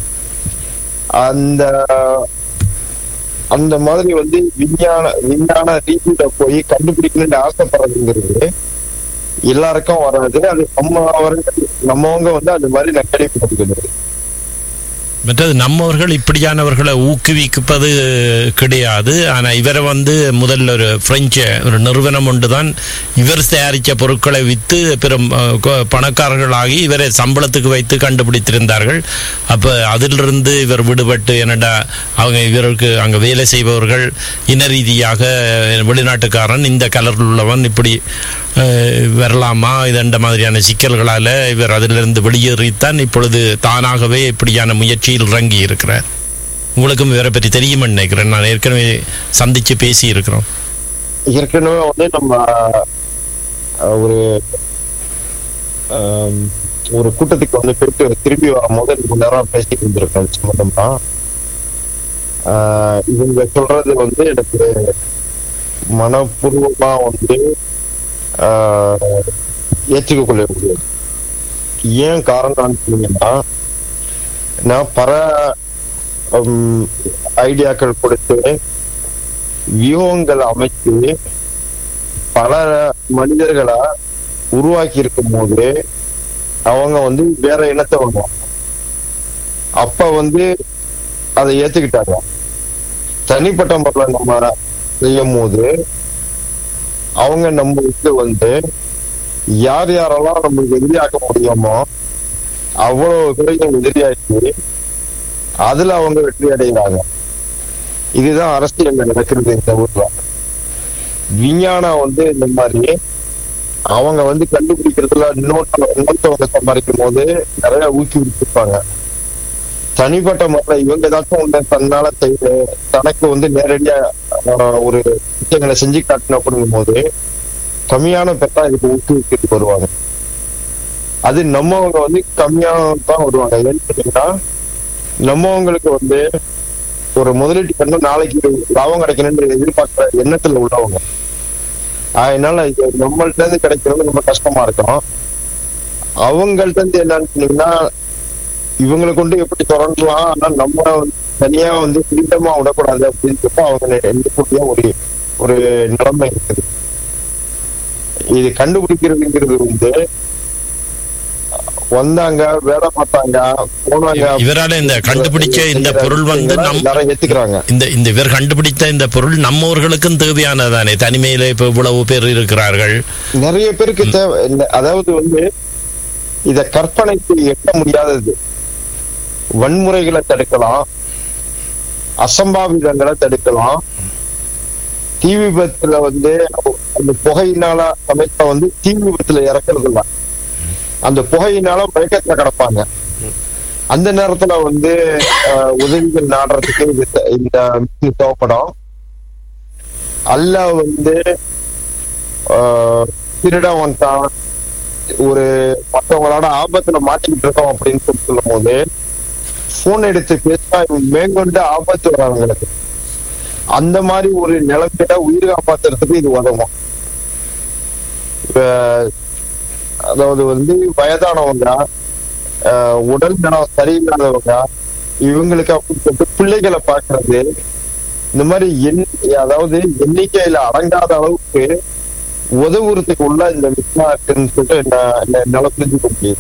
அந்த அந்த மாதிரி வந்து விஞ்ஞான விஞ்ஞான ரீதியில போய் கண்டுபிடிக்கணும்னு ஆசைப்படுறதுங்கிறது எல்லாருக்கும் வராது அது நம்ம அவர்கள் நம்மவங்க வந்து அந்த மாதிரி நக்கடிப்படுகிறது மற்றது நம்மவர்கள் இப்படியானவர்களை ஊக்குவிப்பது கிடையாது ஆனால் இவரை வந்து முதல்ல ஒரு பிரெஞ்சு ஒரு நிறுவனம் ஒன்று தான் இவர் தயாரித்த பொருட்களை விற்று பெரும் அஹ், கொ- பணக்காரர்களாகி இவரை சம்பளத்துக்கு வைத்து கண்டுபிடித்திருந்தார்கள் அப்போ அதிலிருந்து இவர் விடுபட்டு என்னடா அவங்க இவருக்கு அங்கே வேலை செய்பவர்கள் இன ரீதியாக வெளிநாட்டுக்காரன் இந்த கலரில் உள்ளவன் இப்படி அஹ், வரலாமா இதண்ட மாதிரியான சிக்கல்களால் இவர் அதிலிருந்து வெளியேறித்தான் இப்பொழுது தானாகவே இப்படியான முயற்சியில் இறங்கி இருக்கிறார் உங்களுக்கும் இவரை பற்றி தெரியுமென்னு நினைக்கிறேன் நான் ஏற்கனவே சந்திச்சு பேசி இருக்கிறோம் ஏற்கனவே வந்து நம்ம அஹ், ஒரு ஆம், ஒரு கூட்டத்துக்கு வந்து போயிட்டு திரும்பி வரும்போது ரொம்ப நேரம் பேசிட்டு இருந்திருக்கேன் இது சம்பந்தமா ஆஹ், இவங்க சொல்றது வந்து எனக்கு மனப்பூர்வமா வந்து ஆஹ், ஏற்றுக்கொள்ள முடியாது ஏன் காரணம்னு சொன்னீங்கன்னா நான் பல ஹம், ஐடியாக்கள் கொடுத்து வியூகங்கள் அமைத்து பல மனிதர்களா உருவாக்கி இருக்கும் போது அவங்க வந்து வேற இனத்தை வருவாங்க அப்ப வந்து அதை ஏத்துக்கிட்டாங்க தனிப்பட்ட முறையில் நம்ம செய்யும் போது அவங்க நம்மளுக்கு வந்து யார் யாரெல்லாம் நம்மளுக்கு எதிரியாக்க முடியுமோ அவ்வளவு பேரையும் எதிரியாக்கி அதுல அவங்க வெற்றி அடைகிறாங்க இதுதான் அரசியல் நடக்கிறது இந்த ஊர்ல விஞ்ஞானம் வந்து இந்த மாதிரி அவங்க வந்து கண்டுபிடிக்கிறதுல இன்னொருத்த இன்னொருத்தவங்க சம்பாதிக்கும் போது நிறைய ஊக்குவிச்சிருப்பாங்க தனிப்பட்ட முறையில் இவங்க ஏதாச்சும் ஒண்ணு தன்னால செய்து தனக்கு வந்து நேரடியா ஆஹ், ஒரு விஷயங்களை செஞ்சு காட்டணும் அப்படிங்கும் போது கம்மியான பேர் தான் இதுக்கு ஊக்குவிக்கிறதுக்கு வருவாங்க அது நம்மவங்க வந்து கம்மியா தான் வருவாங்க ஏன்னு கேட்டீங்கன்னா நம்மவங்களுக்கு வந்து ஒரு முதலீட்டு பண்ண நாளைக்கு லாபம் கிடைக்கணும்னு எதிர்பார்க்கிற எண்ணத்துல உள்ளவங்க அதனால இது நம்மள்ட்ட இருந்து கிடைக்கிறது ரொம்ப கஷ்டமா இருக்கும் அவங்கள்ட்ட இருந்து என்னன்னு சொன்னீங்கன்னா இவங்களை கொண்டு எப்படி தொடரலாம் ஆனா நம்ம வந்து தனியா வந்து ஃப்ரீடமா விடக்கூடாது அப்படின்றப்ப அவங்க எந்தக்கூடிய ஒரு ஒரு நிலைமை இருக்குது இது கண்டுபிடிக்கிறதுங்கிறது வந்து வந்தாங்க வேலை பார்த்தாங்க போனாங்க இவரால இந்த கண்டுபிடிச்ச இந்த பொருள் வந்து நம் எல்லாரும் ஏத்துக்கிறாங்க இந்த இந்த இவர் கண்டுபிடித்த இந்த பொருள் நம்மவர்களுக்கும் தேவையானதானே தனிமையில இப்ப இவ்வளவு பேர் இருக்கிறார்கள் நிறைய பேருக்கு தேவை இந்த- அதாவது வந்து இத கற்பனைக்கு எட்ட முடியாதது வன்முறைகளை தடுக்கலாம் அசம்பாவிதங்களை தடுக்கலாம் தீ விபத்துல வந்து அந்த புகையினால சமைத்தா வந்து தீ விபத்துல இறக்குறது இல்ல அந்த புகையினால மயக்கத்துல கிடப்பாங்க அந்த நேரத்துல வந்து அஹ், உதவிகள் நாடுறதுக்கு இது தே- இந்த மிஷின் தேவைப்படும் அல்ல வந்து ஆஹ், திருடன் வந்துட்டான் ஒரு மற்றவங்களோட ஆபத்துல மாட்டிக்கிட்டு இருக்கோம் அப்படின்னு சொல்லி சொல்லும் போது போன் எடுத்து பேசினா இவன் மேற்கொண்டு ஆபத்து வரும் அவங்களுக்கு அந்த மாதிரி ஒரு நிலைமையில உயிர் காப்பாத்துறதுக்கு இது உதவும் இப்ப, அதாவது வந்து வயதானவங்க ஆஹ், உடல் நலம் சரியில்லாதவங்க இவங்களுக்கு அப்படி சொல்லிட்டு பிள்ளைகளை பார்க்கறது இந்த மாதிரி எண் அதாவது எண்ணிக்கையில அடங்காத அளவுக்கு உதவுறதுக்கு உள்ள இந்த விஷயம் இருக்குன்னு சொல்லிட்டு என்ன- என்ன- என்னால புரிஞ்சுக்க முடியுது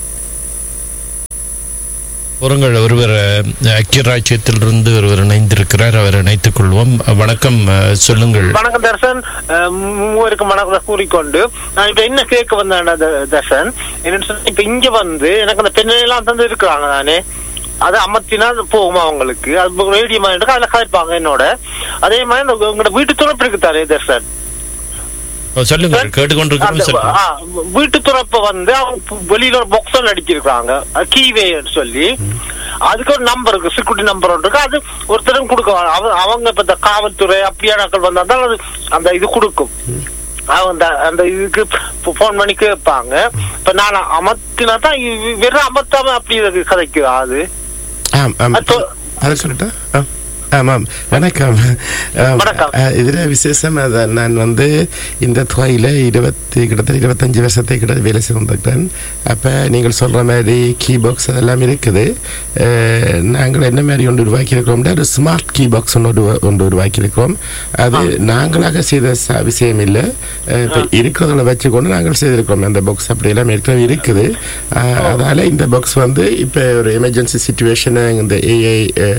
ஒருங்கள் ஒருவர் அக்கியராஜ்யத்திலிருந்து ஒருவர் இணைந்திருக்கிறார் அவர் இணைத்துக் கொள்வோம் வணக்கம் அஹ், சொல்லுங்கள் வணக்கம் தர்சன் அஹ் மூவருக்கும் வணக்கத்தை கூறிக்கொண்டு நான் இப்ப என்ன கேட்க வந்தேன் த- தர்சன் என்னன்னு சொன்னா இப்ப இங்க வந்து எனக்கு அந்த பெண்ணெல்லாம் தந்து இருக்கிறாங்க தானே அது அமர்த்தினா அது போகுமா அவங்களுக்கு அது ரேடியோ மாதிரி இருக்கு அதுல கதைப்பாங்க என்னோட அதே மாதிரி இந்த உங்களோட வீட்டு துறப்பு இருக்கு தானே தர்சன் ஓ, சொல்லுங்கள் கேட்டுக்கொண்டிருக்கிறோம் அந்த, சொல்லுங்கள் ஆ, வீட்டு துறப்ப வந்து அவங்க பு- வெளியில ஒரு பாக்ஸ் அடிச்சிருக்காங்க கீவேன்னு சொல்லி அதுக்கு ஒரு நம்பர் இருக்கு செக்யூரிட்டி நம்பர் ஒன்று இருக்கு அது ஒருத்தரும் கொடுக்க அவங்க அவங்க இப்ப இந்த காவல்துறை அப்படியானாக்கள் வந்தா தான் அது அந்த இது கொடுக்கும் அவங்க அந்த அந்த இதுக்கு போன் பண்ணி கேட்பாங்க இப்ப நான் அமர்த்தினா தான் இது வெறும் அமர்த்தாம அப்படி இருக்கு கதைக்கு அது ஆம் ஆம் அது தொ- அதை சொல்லட்டா ஆம் ஆமாம் வணக்கம் ஆம், வணக்கம். அஹ், இதுல விசேஷம் அதான் நான் வந்து இந்த துறையில இருபத்தி கிட்டத்தட்ட இருபத்தஞ்சு வருஷத்தை கிட்ட வேலை செய்திருக்கிறேன் அப்ப நீங்கள் சொல்ற மாதிரி கீ பாக்ஸ் அதெல்லாம் இருக்குது அஹ், நாங்கள் என்ன மாதிரி ஒன்று உருவாக்கி இருக்கிறோம்னா ஒரு ஸ்மார்ட் கீ பாக்ஸ் ஒன்று உருவா- ஒன்று உருவாக்கி இருக்கிறோம் அது நாங்களாக செய்த ச- விஷயம் இல்லை அஹ், இப்ப இருக்கிறதுல வச்சுக்கொண்டு நாங்கள் செய்திருக்கிறோம் அந்த பாக்ஸ் அப்படியெல்லாம் ஏற்கனவே இருக்குது அஹ், அதால இந்த பாக்ஸ் வந்து இப்ப ஒரு எமர்ஜென்சி சுச்சுவேஷன் இந்த ஏஐ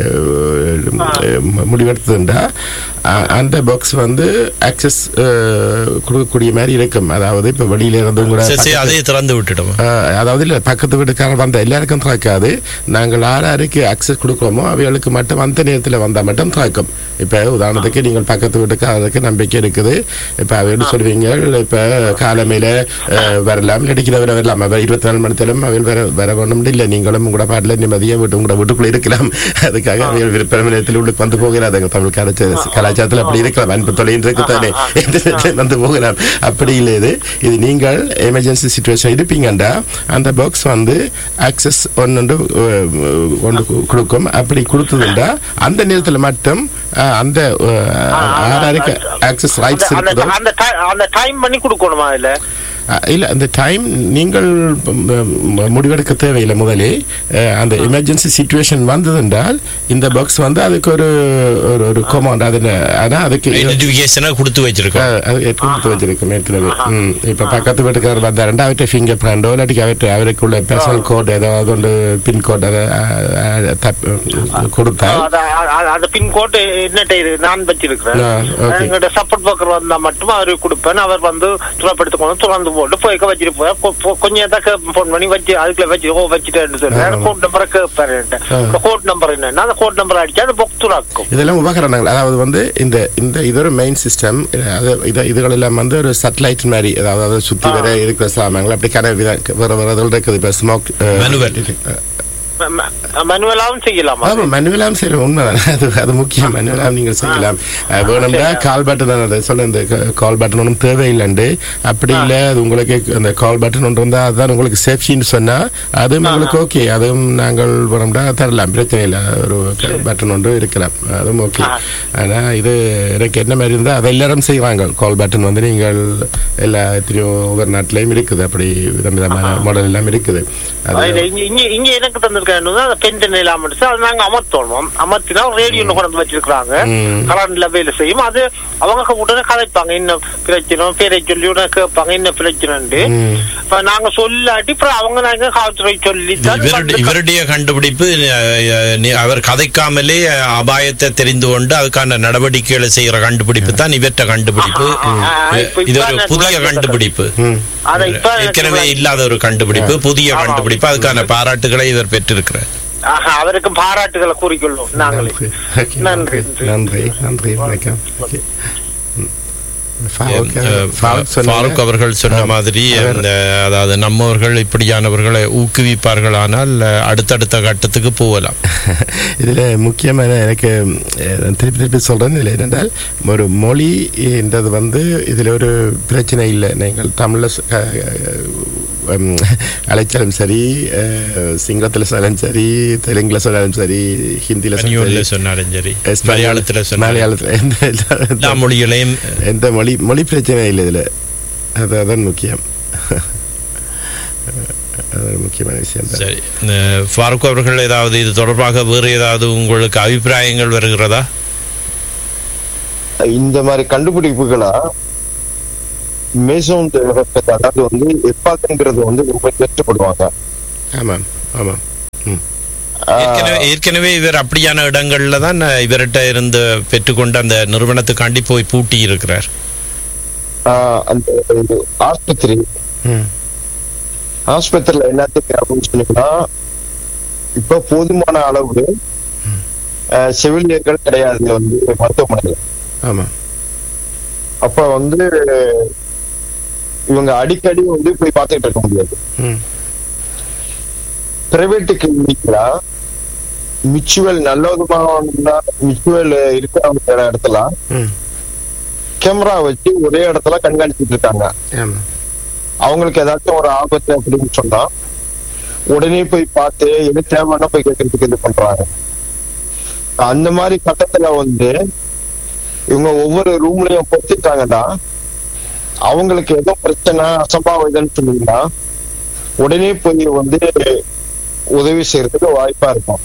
முடிவெடுத்ததுண்டா அ- அந்த பாக்ஸ் வந்து ஆக்சஸ் கொடுக்கக்கூடிய மாதிரி இருக்கும் அதாவது இப்ப வெளியில இருந்து கூட சரி சரி அதே திறந்து விட்டுடும் ஆஹ் அதாவது இல்ல பக்கத்து வீட்டுக்காரன் வந்த எல்லாருக்கும் திறக்காது நாங்கள் யார் யாருக்கு அக்சஸ் கொடுக்குறோமோ அவைகளுக்கு மட்டும் அந்த நேரத்தில் வந்தா மட்டும் திறக்கும் இப்ப உதாரணத்துக்கு நீங்கள் பக்கத்து வீட்டுக்காரருக்கு நம்பிக்கை இருக்குது இப்ப அவையோடு சொல்வீங்க இப்ப காலமையில ஆஹ், வரலாம் இடிக்கிறவர வரலாம் அவர் இருபத்தி நாலு மணி நேரம் அவையில் வர வர வேணும் இல்லை நீங்களும் கூட பாட்டில் நிம்மதியாக வீட்டு உங்களோட வீட்டுக்குள்ள இருக்கலாம் அதுக்காக அவைகள் விருப்ப நேரத்தில் உள்ளுக்கு வந்து போகிறாதுங்க தமிழ் கலாச்சார கலாச்சாரத்தில் அப்படி இருக்கலாம் அன்பு தொலைன்னு இருக்குதானே எந்த நேரத்தில் வந்து போகலாம் அப்படி இல்லை இது இது நீங்கள் எமர்ஜென்சி சுச்சுவேஷன் இருப்பீங்கண்டா அந்த பாக்ஸ் வந்து ஆக்சஸ் ஒன்று ஒன்று கு- கொடுக்கும் அப்படி கொடுத்ததுண்டா அந்த நேரத்தில் மட்டும் அஹ், அந்த யாருக்கு ஆக்சஸ் ரைட்ஸ் அந்த- இருக்குதோ அந்த ti- அந்த டைம் பண்ணி கொடுக்கணுமா அதுல அஹ், இல்ல அந்த டைம் நீங்கள் ம், ம், முடிவெடுக்க தேவையில்லை முதலே அஹ், அந்த எமர்ஜென்சி சுச்சுவேஷன் வந்ததென்றால் இந்த பாக்ஸ் வந்து அதுக்கு ஒரு ஒரு- ஒரு கொமாண்ட் அது ஆனா அதுக்கு ஐடென்டிபிகேஷனை கொடுத்து வச்சிருக்கோம் அஹ், அது எடுத்து வச்சிருக்கும் ஏற்கனவே ம். இப்ப பக்கத்து வீட்டுக்காரர் வந்தார் அவர்கிட்ட ஃபிங்கர் பிரிண்டோ இல்லாட்டி அவர்கிட்ட அவருக்குள்ள பர்சனல் கோட் ஏதாவது ஒன்று பின் கோட் அதை அஹ், அஹ், தப்- கொடுத்தால் அத- அ- அந்த பின்கோட் என்னட்ட இது நான் வச்சிருக்கிறேன் ஆ, okay. எங்கிட்ட சப்போர்ட் பக்கர் வந்தா மட்டும் அவருக்கு கொடுப்பேன் அவர் வந்து துறப்படுத்து கொண்டு துறந்து போட்டு போய் வச்சிட்டு போய் கொ- கொ- கொஞ்சம் தான் போன் பண்ணி வச்சு அதுக்குள்ள வச்சு ஓ வச்சுட்டேன்னு சொல்லுவேன் ஆ. கோட் நம்பரை கேட்பாரு ஆ. கோட் நம்பர் என்னன்னா அந்த கோட் நம்பர் அடிச்சா அந்த புக் துறாக்கும் இதெல்லாம் உபகரணங்கள் அதாவது வந்து இந்த இந்த இது ஒரு மெயின் சிஸ்டம் இது இதுகள் எல்லாம் வந்து ஒரு சட்டலைட் மாதிரி அதாவது அதை சுத்தி வர இருக்கிற சாமான்கள் அப்படி கன வித வேற வேற இதுகள் இருக்குது இப்போ ஸ்மோக் Manual. மனுவலாவும் செய்யலாமா ஆமா மனுவலாம் செய்யலாம் உண்மைதான் அது அது முக்கியம் மனுவலாம் நீங்கள் செய்யலாம் அஹ், வேணும்னா கால் பட்டன் அதை சொல்ல இந்த கால் பட்டன் ஒன்றும் தேவையில்லைண்டு அப்படி இல்லை அது உங்களுக்கு அந்த கால் பட்டன் ஒன்று இருந்தால் அதுதான் உங்களுக்கு சேஃப்டின்னு சொன்னா அதுவும் உங்களுக்கு ஓகே அதுவும் நாங்கள் வேணும்னா தரலாம் பிரச்சனை இல்லை ஒரு பட்டன் ஒன்று இருக்கலாம் அதுவும் ஓகே ஆனா இது எனக்கு என்ன மாதிரி இருந்தால் அதை எல்லாரும் செய்வாங்க கால் பட்டன் வந்து நீங்கள் எல்லா எத்தனையோ ஒவ்வொரு நாட்டிலையும் இருக்குது அப்படி விதம் விதமான மாடல் எல்லாம் இருக்குது அது அதுல இங்க இங்க இங்க எனக்கு தந்திருக்காங்க அந்த பென்ஷன் இல்லாம இருந்துச்சு அது நாங்க அமர்த்தணும் அமர்த்தினா ரேடியோ கொண்டு வந்து வச்சிருக்காங்க ம். கரண்ட்ல வேலை செய்யும் அது அவங்க உடனே கதைப்பாங்க என்ன பிரச்சனை பேரை சொல்லி உடனே கேட்பாங்க என்ன பிரச்சனைண்டு ம். இப்ப நாங்க சொல்லாட்டி அப்புறம் அவங்க நாங்க காவல்துறை சொல்லி தான் இவருடைய வந்து- இவருடைய கண்டுபிடிப்பு அஹ், அஹ், நீ- அவர் கதைக்காமலே அஹ், அபாயத்தை தெரிந்து கொண்டு அதுக்கான நடவடிக்கைகளை செய்யற கண்டுபிடிப்பு தான் இவற்ற கண்டுபிடிப்பு ஆ, ஆ, இப்ப இது இப்ப ஒரு நான் புதிய சொல்றேன். கண்டுபிடிப்பு ம். அதை இப்ப எனக்கு ஏற்கனவே இல்லாத ஒரு கண்டுபிடிப்பு புதிய ஆமா. கண்டுபிடிப்பு அதுக்கான பாராட்டுகளை இவர் பெற்றிருக்கிறார் ஆஹா, அவருக்கு பாராட்டுகளை கூறிக்கொள்ளும் நாங்களே நன்றி. Okay, நன்றி நன்றி நன்றி வணக்கம் ஓகே ஃபாரூக், அஹ், ஃபாரூக் சொன்னாங்க. ஃபாரூக் அவர்கள் சொன்ன மாதிரி அந்த அதாவது நம்மவர்கள் இப்படியானவர்களை ஊக்குவிப்பார்களானால் அஹ், அடுத்தடுத்த கட்டத்துக்கு போகலாம் இதில் முக்கியமான எனக்கு அஹ், நான் திருப்பி திருப்பி சொல்கிறேன் இதில் என்னென்றால் ஒரு மொழி என்றது வந்து இதில் ஒரு பிரச்சனை இல்லை நீங்கள் தமிழில் அழைச்சாலும் சரி சிங்களத்தில் சொன்னாலும் சரி தெலுங்கில் சொன்னாலும் சரி ஹிந்தியில் பனியூர்ல சொன்னாலும் சரி மலையாளத்துல சொன்னாலும் மலையாளத்தில் எந்த எல்லா மொழிகளையும் எந்த மொழி மொழி பிரச்சனை இல்லை இதில் அது அதான் முக்கியம் அது ஒரு முக்கியமான விஷயம் தான் சரி அஹ், ஃபாரூக் அவர்கள் ஏதாவது இது தொடர்பாக வேறு ஏதாவது உங்களுக்கு அபிப்பிராயங்கள் வருகிறதா இந்த மாதிரி கண்டுபிடிப்புகளா மேசோன் அதாவது வந்து எப்பாத்துங்கிறது வந்து ரொம்ப கஷ்டப்படுவாங்க ஆமாம் ஆமாம் ம் ஏற்கனவே ஏற்கனவே இவர் அப்படியான இடங்கள்ல தான் இவர்கிட்ட இருந்து பெற்றுக்கொண்ட அந்த நிறுவனத்துக்காண்டி போய் பூட்டி இருக்கிறார் ஆஹ் அந்த இது ஆஸ்பத்திரி ம் ஆஸ்பத்திரியில என்னத்துக்கு அப்படின்னு சொன்னீங்கன்னா இப்ப போதுமான அளவு ஆஹ் செவிலியர்கள் கிடையாது வந்து மருத்துவமனையில் ஆமாம் அப்ப வந்து இவங்க அடிக்கடி வந்து போய் பார்த்துட்டு இருக்க முடியாது ம் பிரைவேட் கிளினிக்ல மிச்சுவல் நல்ல விதமான மிச்சுவல் இருக்கிற இடத்துல ம் கேமரா வச்சு ஒரே இடத்துல கண்காணிச்சிட்டு இருக்காங்க ஆமாம் அவங்களுக்கு ஏதாச்சும் ஒரு ஆபத்து அப்படின்னு சொன்னா உடனே போய் பார்த்து எது தேவைன்னா போய் கேட்கறதுக்கு இது பண்றாங்க அந்த மாதிரி கட்டத்துல வந்து இவங்க ஒவ்வொரு ரூம்லயும் பொறுத்துட்டாங்கன்னா அவங்களுக்கு ஏதோ பிரச்சனை அசம்பாவிதம்னு சொன்னீங்கன்னா உடனே போய் வந்து உதவி செய்யறதுக்கு வாய்ப்பா இருக்கும்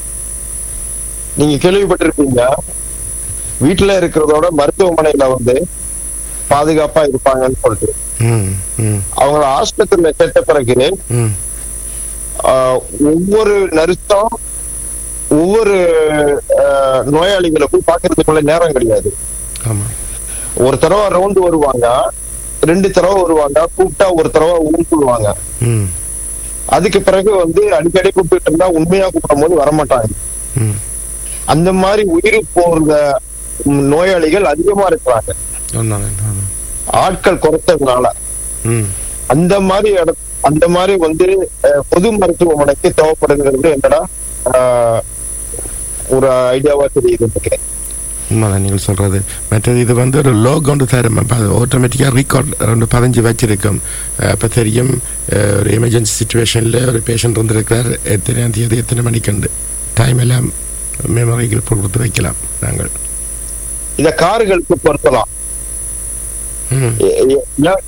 நீங்க கேள்விப்பட்டிருப்பீங்க வீட்டுல இருக்கிறதோட மருத்துவமனையில வந்து பாதுகாப்பா இருப்பாங்கன்னு சொல்லிட்டு ம் ம் அவங்கள ஆஸ்பத்திரியில கேட்ட பிறகு ம் ஆஹ், ஒவ்வொரு நர்ஸும் ஒவ்வொரு ஆஹ், நோயாளிகளை போய் பாக்குறதுக்குள்ள நேரம் கிடையாது ஆமாம் ஒரு தடவை ரவுண்டு வருவாங்க ரெண்டு தடவை வருவாங்க கூப்பிட்டா ஒரு தடவை ஊக்குவாங்க ம் அதுக்கு பிறகு வந்து அடிக்கடி கூப்பிட்டு இருந்தா உண்மையா கூப்பிடும் போது வரமாட்டாங்க ம் அந்த மாதிரி உயிர் போற ம், நோயாளிகள் அதிகமா இருக்கிறாங்க சொன்னாங்க ஆமாம் ஆட்கள் குறைச்சதுனால ம் அந்த மாதிரி இட அந்த மாதிரி வந்து அஹ், பொது மருத்துவமனைக்கு தேவைப்படுகிறது என்னடா ஆஹ், ஒரு ஐடியாவா தெரியுது எனக்கு உண்மைதான் நீங்கள் சொல்கிறது மற்றது இது வந்து ஒரு லோ கொண்டு தரும் அப்போ அது ஆட்டோமேட்டிக்காக ரீகார்ட் ரெண்டு பதிஞ்சு வச்சிருக்கும் அப்போ தெரியும் அஹ், ஒரு எமர்ஜென்சி சுச்சுவேஷனில் ஒரு பேஷண்ட் இருந்திருக்கிறார் எத்தனை தேதி எத்தனை மணிக்கண்டு டைம் எல்லாம் மெமரிகள் கொடுத்து வைக்கலாம் நாங்கள் இத கார்களுக்கு பொருத்தலாம் ம் ஏ- ஏ- ஏன்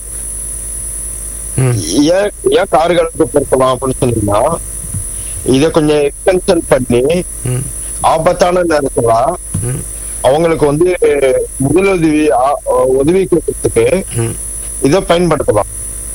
ம் ஏன் ஏன் கார்களுக்கு பொருத்தலாம் அப்படின்னு சொன்னீங்கன்னா இத கொஞ்சம் எக்ஸ்டென்ஷன் பண்ணி ம் ஆபத்தான நேரத்துல ம் அவங்களுக்கு வந்து முதலுதவி ஆ- உதவி கொடுக்கறதுக்கு ம் இதை பயன்படுத்தலாம்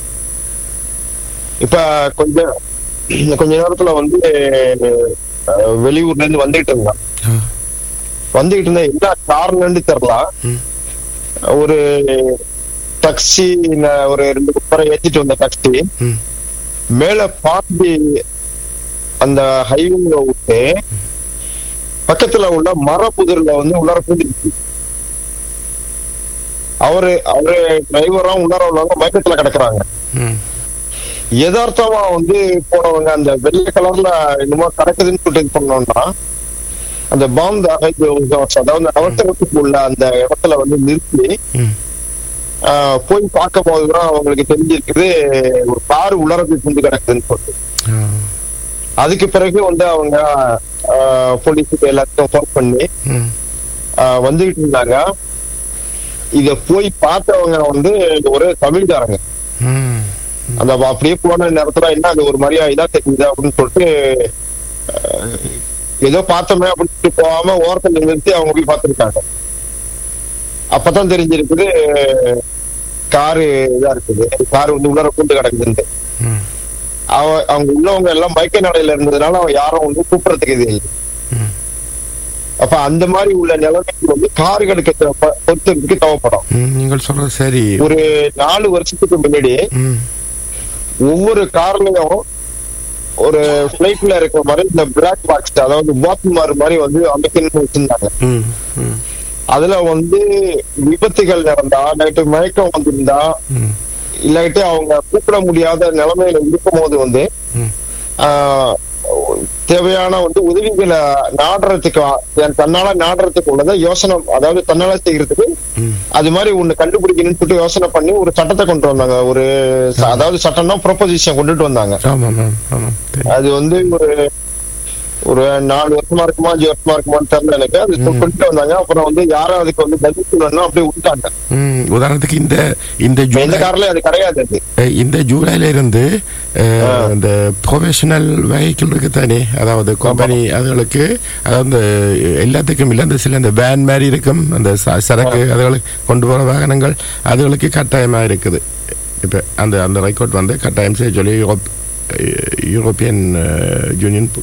இப்ப கொஞ்சம் கொஞ்ச நேரத்துல வந்து அஹ், வெளியூர்ல இருந்து வந்துட்டு இருந்தான் ஆ வந்துகிட்டு இருந்தா என்ன காரணம்னு தெரியல ம் ஒரு டாக்ஸி ஒரு ரெண்டு பேரை ஏத்திட்டு வந்த டாக்ஸி ம் மேல பாண்டி அந்த ஹைவேல விட்டு பக்கத்துல உள்ள மரப்புதிர்ல வந்து உள்ளார பூந்துருச்சு அவரு அவரு டிரைவரும் உள்ளார உள்ளவங்க மயக்கத்துல கிடக்குறாங்க ம் யதார்த்தமா வந்து போனவங்க அந்த வெள்ளை கலர்ல என்னமோ கிடக்குதுன்னு சொல்லிட்டு இது பண்ணோம்னா அந்த பாம்பு அதாவது அவசரத்துக்கு உள்ள அந்த இடத்துல வந்து நிறுத்தி ம் ஆஹ், போய் பார்க்கும் போதுதான் அவங்களுக்கு தெரிஞ்சிருக்குது ஒரு கார் உள்ளார போய் புந்து கிடக்குதுன்னு சொல்லிட்டு ஆ அதுக்கு பிறகு வந்து அவங்க போலீஸுக்கு எல்லாத்தையும் ஃபோன் பண்ணி ம் ஆஹ், வந்துகிட்டு இருந்தாங்க இத போய் பார்த்தவங்க வந்து ஒரு தமிழ்காரங்க ம் அந்த அப்படியே போன நேரத்துல என்ன அது ஒரு மாதிரியா இதா தெரியுது அப்படின்னு சொல்லிட்டு ஆஹ், ஏதோ பார்த்தோமே அப்படின்னு சொல்லிட்டு போகாம ஓரத்துல நிறுத்தி அவங்க போய் பார்த்திருக்காங்க அப்பதான் தெரிஞ்சிருக்குது காரு இதா இருக்குது காரு வந்து உள்ளார பூந்து கிடக்குதுன்ட்டு ம் அவ அவங்க உள்ளவங்க எல்லாம் மயக்க நிலையில இருந்ததுனால அவன் யாரும் வந்து கூப்பிடறதுக்கு இது இல்லை ம் அப்ப அந்த மாதிரி உள்ள நிலைமைக்கு வந்து கார்களுக்கு தேவை- பொறுத்ததுக்கு தேவைப்படும் ம் நீங்கள் சொல்கிறது சரி ஒரு நாலு வருஷத்துக்கு முன்னாடி ம் ஒவ்வொரு கார்லயும் ஒரு பிளைட்ல இருக்கிற மாதிரி இந்த பிளாக் பாக்ஸ் அதாவது பாத்மார் மாதிரி வந்து அமைக்கணும்னு வச்சிருந்தாங்க ம் ம் அதுல வந்து விபத்துகள் நடந்தா நைட்டு மயக்கம் வந்திருந்தா ம். இல்லாட்டி அவங்க கூப்பிட முடியாத நிலைமையில இருக்கும்போது வந்து ம். ஆஹ், தேவையான வந்து உதவிகளை நாடுறதுக்கு தன் தன்னால நாடுறதுக்கு உள்ளதை யோசனை அதாவது தன்னால செய்யறதுக்கு ம். அது மாதிரி ஒண்ணு கண்டுபிடிக்கணும்னு சொல்லிட்டு யோசனை பண்ணி ஒரு சட்டத்தை கொண்டு வந்தாங்க ஒரு ச- அதாவது சட்டம்னா ப்ரொபோசிஷன் கொண்டுட்டு வந்தாங்க ஆமாம் ஆமாம் ஆமாம் தெரியும். அது வந்து ஒரு ஒரு நாலு வருஷமா இருக்குமா அஞ்சு வருஷமா இருக்குமான்னு தெரியல எனக்கு அது கொண்டு வந்தாங்க அப்புறம் வந்து யாரும் அதுக்கு வந்து பதில் சொல்லணும் அப்படியே விட்டாங்க ம், உதாரணத்துக்கு இந்த இந்த எந்த ஜூலை கார்லயும் அது கிடையாது அது அஹ், இந்த ஜூலைல இருந்து அஹ், இந்த ப்ரொஃபஷனல் வெஹிக்கிள் இருக்கு தானே அதாவது கம்பெனி அதுகளுக்கு அதாவது இந்த எல்லாத்துக்கும் இல்லை அந்த சில இந்த வேன் மாதிரி இருக்கும் அந்த ச- சரக்கு அதுகளுக்கு கொண்டு போகிற வாகனங்கள் அதுகளுக்கு கட்டாயமாக இருக்குது இப்போ அந்த அந்த ரெக்கார்ட் வந்து கட்டாயம் செய்ய சொல்லி யூரோப் யூரோப்பியன் யூனியன்